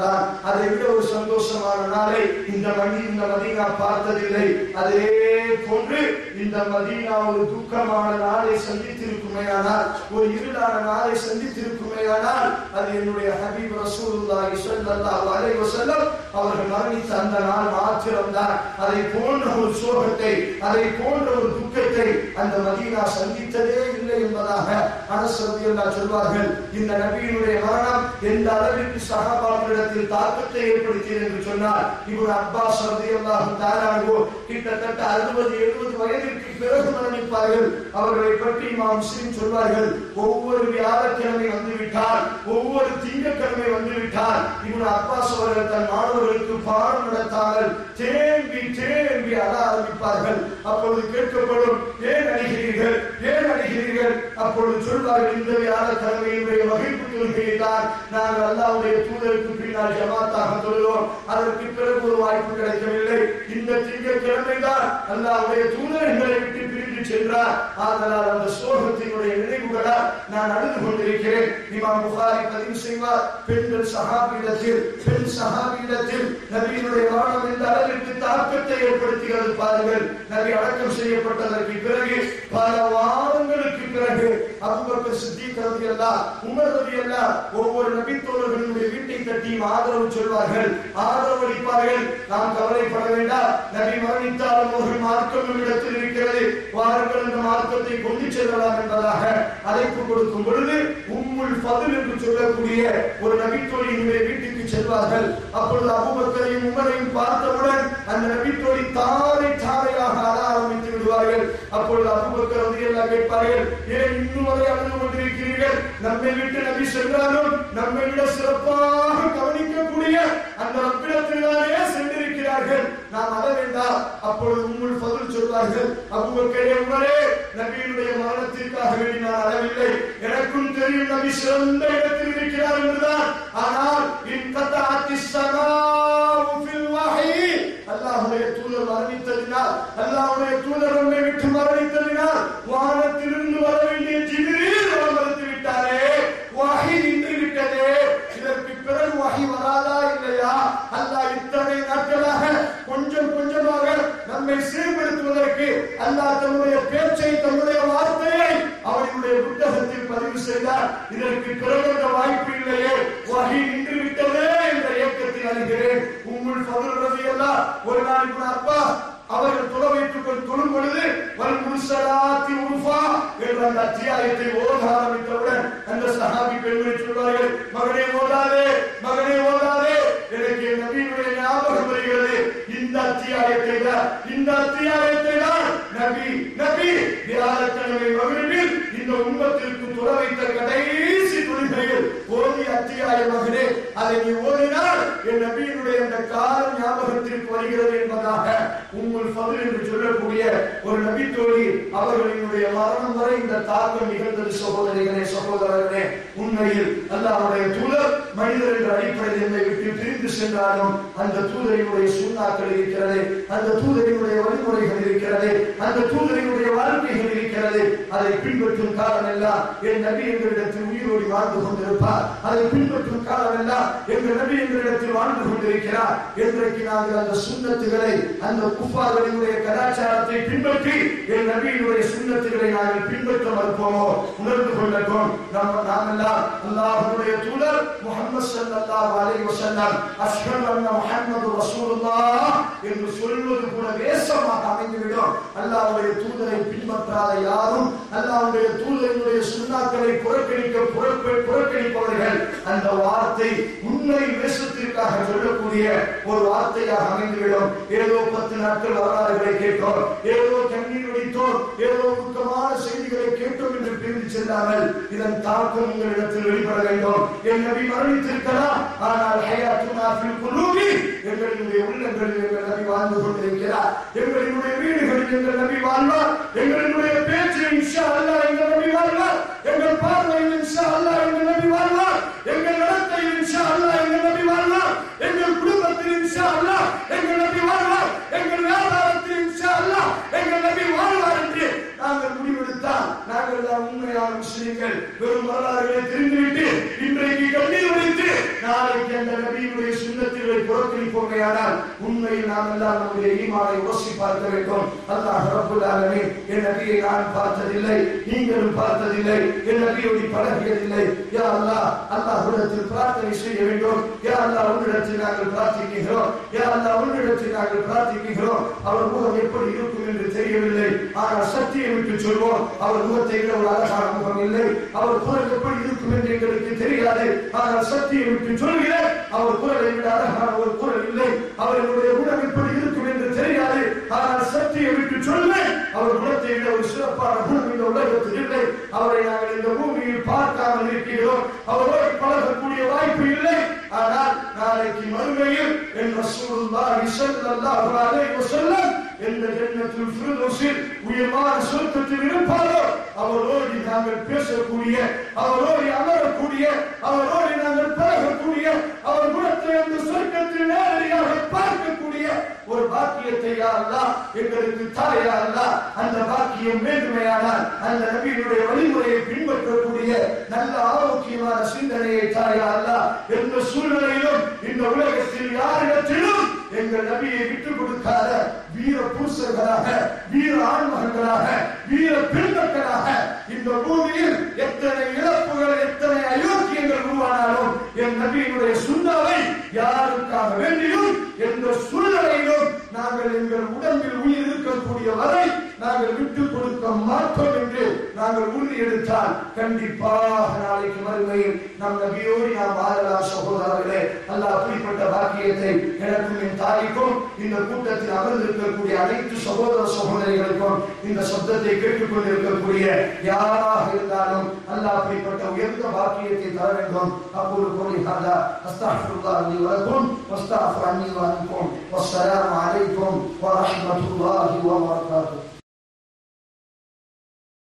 S2: தான் அதை விட ஒரு சந்தோஷமான நாளை இந்த மணி இந்த மதீனா பார்த்ததில்லை அதே போன்று இந்த மதீனா ஒரு துக்கமான நாளை சந்தித்திருக்குமேயானால் ஒரு இருளான நாளை சந்தித்திருக்குமேயானால் அது என்னுடைய ஹபீப் ரசூலுல்லாஹி ஸல்லல்லாஹு அலைஹி வஸல்லம் அவர்கள் மரணித்த அந்த நாள் மாத்திரம்தான் அதை போன்ற ஒரு சோகத்தை அதை போன்ற ஒரு துக்கத்தை அந்த மதீனா சந்தித்ததே இல்லை என்பதாக அனஸ் ரலியல்லாஹு சொல்வார்கள் இந்த நபியினுடைய மரணம் எந்த அளவிற்கு சஹாபாக்களிடத்தில் தாக்கத்தை ஏற்படுத்தியது என்று சொன்னால் இவர் அப்பாஸ் ரலியல்லாஹு தஆலா அன்ஹு கிட்டத்தட்ட அறுபது எழுபது வயதிற்கு பிறகு மரணிப்பார்கள் அவர்களை பற்றி இமாம் முஸ்லிம் சொல்வார்கள் ஒவ்வொரு வியாழக்கிழமை வந்துவிட்டால் ஒவ்வொரு திங்கட்கிழமை வந்துவிட்டால் இவன் அப்பாஸ் அவர்கள் தன் மாணவர்களுக்கு பாடம் நடத்தாமல் தேம்பி தேம்பி அழ ஆரம்பிப்பார்கள் அப்பொழுது கேட்கப்படும் ஏன் அழுகிறீர்கள் ஏன் அழுகிறீர்கள் அப்பொழுது சொல்வார்கள் இந்த வியாழக்கிழமையினுடைய வகிப்பு தொழுகையை தான் நாங்கள் அல்லாவுடைய தூதருக்கு பின்னால் ஜமாத்தாக தொழுகிறோம் அதற்கு பிறகு ஒரு வாய்ப்பு கிடைக்கவில்லை இந்த திங்கட்கிழமை தான் அல்லாவுடைய தூதர் எங்களை விட்டு பிரிந்து சென்றார் ஆதலால் அந்த சோகத்தினுடைய நினைவுகளால் நான் அழுது கொண்டிருக்கிறேன் இமாம் புகாரி பதிவு செய்வார் பெண்கள் சஹாபியிடத்தில் பெண் சஹாபியிடத்தில் நபியினுடைய மரணம் எந்த அளவிற்கு தாக்கத்தை ஏற்படுத்துகிறது பாருங்கள் நபி அடக்கம் செய்யப்பட்டதற்கு பிறகு பல வாரங்களுக்கு பிறகு அபூபக்கர் சித்திக் ரலியல்லாஹ் உமர் ரலியல்லாஹ் ஒவ்வொரு நபித்தோழர்களுடைய வீட்டை தட்டியும் ஆதரவு சொல்வார்கள் ஆதரவு அளிப்பார்கள் நாம் கவலைப்பட வேண்டாம் நபி மரணித்தாலும் ஒரு மார்க்கம் நம்மிடத்தில் இருக்கிறது வாருங்கள் அந்த மார்க்கத்தை கொண்டு செல்லலாம் என்பதாக அழைப்பு கொடுக்கும் பொழுது உம்முல் ஃபதுல் என்று சொல்லக்கூடிய ஒரு நபித்தோழியினுடைய வீட்டுக்கு செல்வார்கள் அப்பொழுது அபூபக்கரையும் உமரையும் பார்த்தவுடன் அந்த நபித்தோழி தாரை தாரையாக அழ ஆரம்பித்து விடுவார்கள் அப்பொழுது அபூபக்கர் ரலியல்லாஹு கேட்பார்கள் ஏன் இன்னும் வரை அழுது கொண்டிருக்கிறீர்கள் நம்மை விட்டு நபி சென்றாலும் நம்மை விட சிறப்பாக கவனிக்கக்கூடிய அந்த ரப்பிடத்தில்தானே சென்றிருக்கிறார்கள் நாம் அழ வேண்டாம் அப்பொழுது உம்முல் ஃபதுல் சொல்வார்கள் அபூபக்கரே உமரே நபியினுடைய மரணத்திற்காக வேண்டி நான் அழவில்லை எனக்கும் தெரியும் நபி சிறந்த இடத்தில் இருக்கிறார் என்றுதான் ஆனால் இன் கத்தாத்தி சமாவு ஃபில் வஹி அல்லாஹ்வுடைய தூதர் மரணித்ததினால் அல்லாஹ்வுடைய தூதர் நம்மை விட்டு மரணித்ததினால் வானத்திலிருந்து வர வேண்டிய ஜிபிரீல் அவர் மறுத்து விட்டாரே வஹி நின்று விட்டதே இதற்கு பிறகு வஹி வராதா இல்லையா அல்லாஹ் இத்தனை நாட்களாக கொஞ்சம் கொஞ்சமாக நம்மை சீர்படுத்துவதற்கு அல்லாஹ் தன்னுடைய பேச்சை தன்னுடைய வார்த்தையை அவனுடைய புத்தகத்தில் பதிவு செய்தார் இதற்கு பிறகு அந்த வாய்ப்பு இல்லையே வஹி நின்று விட்டதே என்ற இயக்கத்தில் அழுகிறேன் உங்கள் பகுல் ரவி எல்லாம் ஒரு நாள் கூட அப்பா அவர்கள் தொலை வைத்துக் கொண்டு தொழும் பொழுது வல் முர்சலாத்தி உர்ஃபா என்ற அந்த அத்தியாயத்தை ஓத ஆரம்பித்தவுடன் அந்த சஹாபி பெண்கள் சொல்வார்கள் மகனே ஓதாதே மகனே ஓதாதே எனக்கு என் நபியினுடைய ஞாபகம் வருகிறது இந்த அத்தியாயத்தை தான் இந்த அத்தியாயத்தை தான் நபி நபி வியாழக்கிழமை மகிழ்வில் இந்த உம்மத்திற்கு துற வைத்த கடைசி தொழுகையில் ஓதி அத்தியாய மகனே அதை நீ ஓதினால் என் நபியினுடைய அந்த காலம் ஞாபகத்திற்கு வருகிறது என்பதாக உங்கள் ஃபதுல் என்று சொல்லக்கூடிய ஒரு நபி தோழி அவர்களினுடைய மரணம் வரை இந்த தாக்கம் நிகழ்ந்தது சகோதரிகளே சகோதரர்களே உண்மையில் அல்லாஹ்வுடைய தூதர் மனிதர் என்ற அடிப்படையில் என்னை விட்டு பிரிந்து சென்றாலும் அந்த தூதரினுடைய சுண்ணாக்கள் இருக்கிறது அந்த தூதரினுடைய வழிமுறைகள் இருக்கிறது அந்த தூதரினுடைய வாழ்க்கைகள் இருக்கிறது அதை பின்பற்றும் காலம் எல்லாம் என் நபி எங்களிடத்தில் உயிரோடி வாழ்ந்து கொண்டிருப்பார் அதை பின்பற்றும் காலம் எல்லாம் எங்கள் நபி எங்களிடத்தில் வாழ்ந்து கொண்டிருக்கிறார் என்றைக்கு நாங்கள் அந்த சுண்ணத்துகளை அந்த குப்பார்களினுடைய கலாச்சாரத்தை பின்பற்றி என் நபியினுடைய சுண்ணத்துகளை நாங்கள் பின்பற்ற மறுப்போமோ உணர்ந்து கொள்ளட்டும் நம்ம நாம் எல்லாம் அல்லாஹ்வுடைய தூதர் முஹம்மது ஸல்லல்லாஹு அலைஹி வஸல்லம் அஷ்ஹது அன்ன முஹம்மது ரசூலுல்லாஹ் என்று சொல்வது கூட வேஷமாக அமைந்துவிடும் அல்லாஹ்வுடைய தூதரை பின்பற்றாத யாரும் அல்லாஹ்வுடைய தூதரினுடைய சுண்ணாக்களை புறக்கணிக்க புறக்க- புறக்கணிப்பவர்கள் அந்த வார்த்தை உண்மை வேஷத்திற்காக சொல்லக்கூடிய ஒரு வார்த்தையாக அமைந்துவிடும் ஏதோ பத்து நாட்கள் வரலாறுகளை கேட்டோம் ஏதோ கண்ணீர் வடித்தோம் ஏதோ துக்கமான செய்திகளை கேட்டோம் என்று பிரிந்து செல்லாமல் இதன் தாக்கம் உங்களிடத்தில் வெளிப்பட வேண்டும் என் நபி மரணித்திருக்கலாம் ஆனால் ஹயாத்துனா ஃபில் குலூபி எங்களுடைய உள்ளங்களில் எங்கள் நபி வாழ்ந்து கொண்டிருக்கிறார் எங்களுடைய வீடுகளில் எங்கள் நபி வாழ்வார் எங்களுடைய பேச்சில் இன்ஷா அல்லாஹ் எங்கள் நபி வாழ்வார் எங்கள் பார்வையில் இன்ஷா அல்லாஹ் எங்கள் நபி வாழ்வார் எங்கள் நடத்தையில் இன்ஷா அல்லாஹ் எங்கள் நபி வாழ்வார் எங்கள் குடும்பத்தில் இன்ஷா அல்லாஹ் எங்கள் நபி வாழ்வார் எங்கள் வியாபாரத்தில் இன்ஷா அல்லாஹ் எங்கள் நபி வாழ்வார் என்று நாங்கள் முடிவெடுத்தால் நாங்கள் தான் உண்மையான முஸ்லிம்கள் வெறும் வரலாறுகளை தெரிந்துவிட்டு இன்றைக்கு கண்ணீர் வடித்து
S3: நாளைக்கு அந்த நபியினுடைய சுண்ணத்திலே புறக்கணிப்போமையானால் உண்மையில் நாம் எல்லாம் நம்முடைய ஈமானை உரசி பார்க்க வேண்டும் அல்லாஹ் ரப்புல் ஆலமீன் என் நபியை நான் பார்த்ததில்லை நீங்களும் பார்த்ததில்லை என் நபியோடு பழகியதில்லை யா அல்லாஹ் அல்லாஹ்விடத்தில் பிரார்த்தனை செய்ய வேண்டும் யா அல்லாஹ் உன்னிடத்தில் நாங்கள் பிரார்த்திக்கிறோம் யா அல்லாஹ் உன்னிடத்தில் நாங்கள் பிரார்த்திக்கிறோம் அவர் முகம் எப்படி இருக்கும் என்று தெரியவில்லை ஆனால் சத்தியம் விட்டு சொல்வோம் அவர் முகத்தை விட ஒரு அழகான முகம் இல்லை அவர் குரல் எப்படி இருக்கும் என்று எங்களுக்கு தெரியாது ஆனால் சத்தியம் விட்டு சொல்கிறேன் அவர் குரலை விட அழகான ஒரு குரல் இல்லை அவர்களுடைய குணம் எப்படி இருக்கும் என்று தெரியாது ஆனால் சத்தியம் விட்டு சொல்வேன் அவர் குணத்தை விட ஒரு சிறப்பான குணம் இந்த உலகத்தில் இல்லை அவரை நாங்கள் இந்த பூமியில் பார்க்காமல் இருக்கிறோம் அவரோடு பழகக்கூடிய வாய்ப்பு இல்லை ஆனால் நாளைக்கு மறுமையில் என் ரசூலுல்லாஹி ஸல்லல்லாஹு அலைஹி வஸல்லம் எந்த ஜன்னத்துல் ஃபிர்தௌஸில் உயர்வான சொர்க்கத்தில் இருப்பாரோ அவரோடு நாங்கள் பேசக்கூடிய அவரோடு அமரக்கூடிய அவரோடு நாங்கள் பழகக்கூடிய அவர் குணத்தை அந்த சொர்க்கத்தில் நேரடியாக பார்க்கக்கூடிய ஒரு பாக்கியத்தை யா அல்லாஹ் எங்களுக்கு தாயா அல்லாஹ் அந்த பாக்கியம் வேண்டுமையானால் அந்த நபியினுடைய வழிமுறையை பின்பற்றக்கூடிய நல்ல ஆரோக்கியமான சிந்தனையை தாயா அல்லாஹ் எந்த சூழ்நிலையிலும் இந்த உலகத்தில் யாரிடத்திலும் எங்கள் நபியை விட்டுக் கொடுக்காத வீர புருஷர்களாக வீர ஆண்மகன்களாக வீர பெண்மக்களாக இந்த பூமியில் எத்தனை இழப்புகள் எத்தனை அயோக்கியங்கள் உருவானாலும் என் நபியினுடைய சுண்ணாவை யாருக்காக வேண்டியும் எந்த சூழ்நிலையிலும் நாங்கள் எங்கள் உடம்பில் உயிர் இருக்கக்கூடிய வரை நாங்கள் விட்டுக் கொடுக்க மாட்டோம் என்று நாங்கள் உறுதி எடுத்தால் கண்டிப்பாக நாளைக்கு மறுமையில் நம் நபியோடு நாம் வாழலாம் சகோதரர்களே அல்ல அப்படிப்பட்ட பாக்கியத்தை எனக்கும் என் தாய்க்கும் இந்த கூட்டத்தில் அமர்ந்திருக்கக்கூடிய அனைத்து சகோதர சகோதரிகளுக்கும் இந்த சப்தத்தை கேட்டுக்கொண்டு இருக்கக்கூடிய யாராக இருந்தாலும் அல்ல அப்படிப்பட்ட உயர்ந்த பாக்கியத்தை தர வேண்டும் அப்போது கோரி ஹாதா அஸ்தாஃபிருல்லாஹ் லி வலக்கும் வஸ்தாஃபிரு அன்னி வ அன்கும் வஸ்ஸலாமு அலைக்கும் வ ரஹ்மத்துல்லாஹி வ பரகாத்துஹு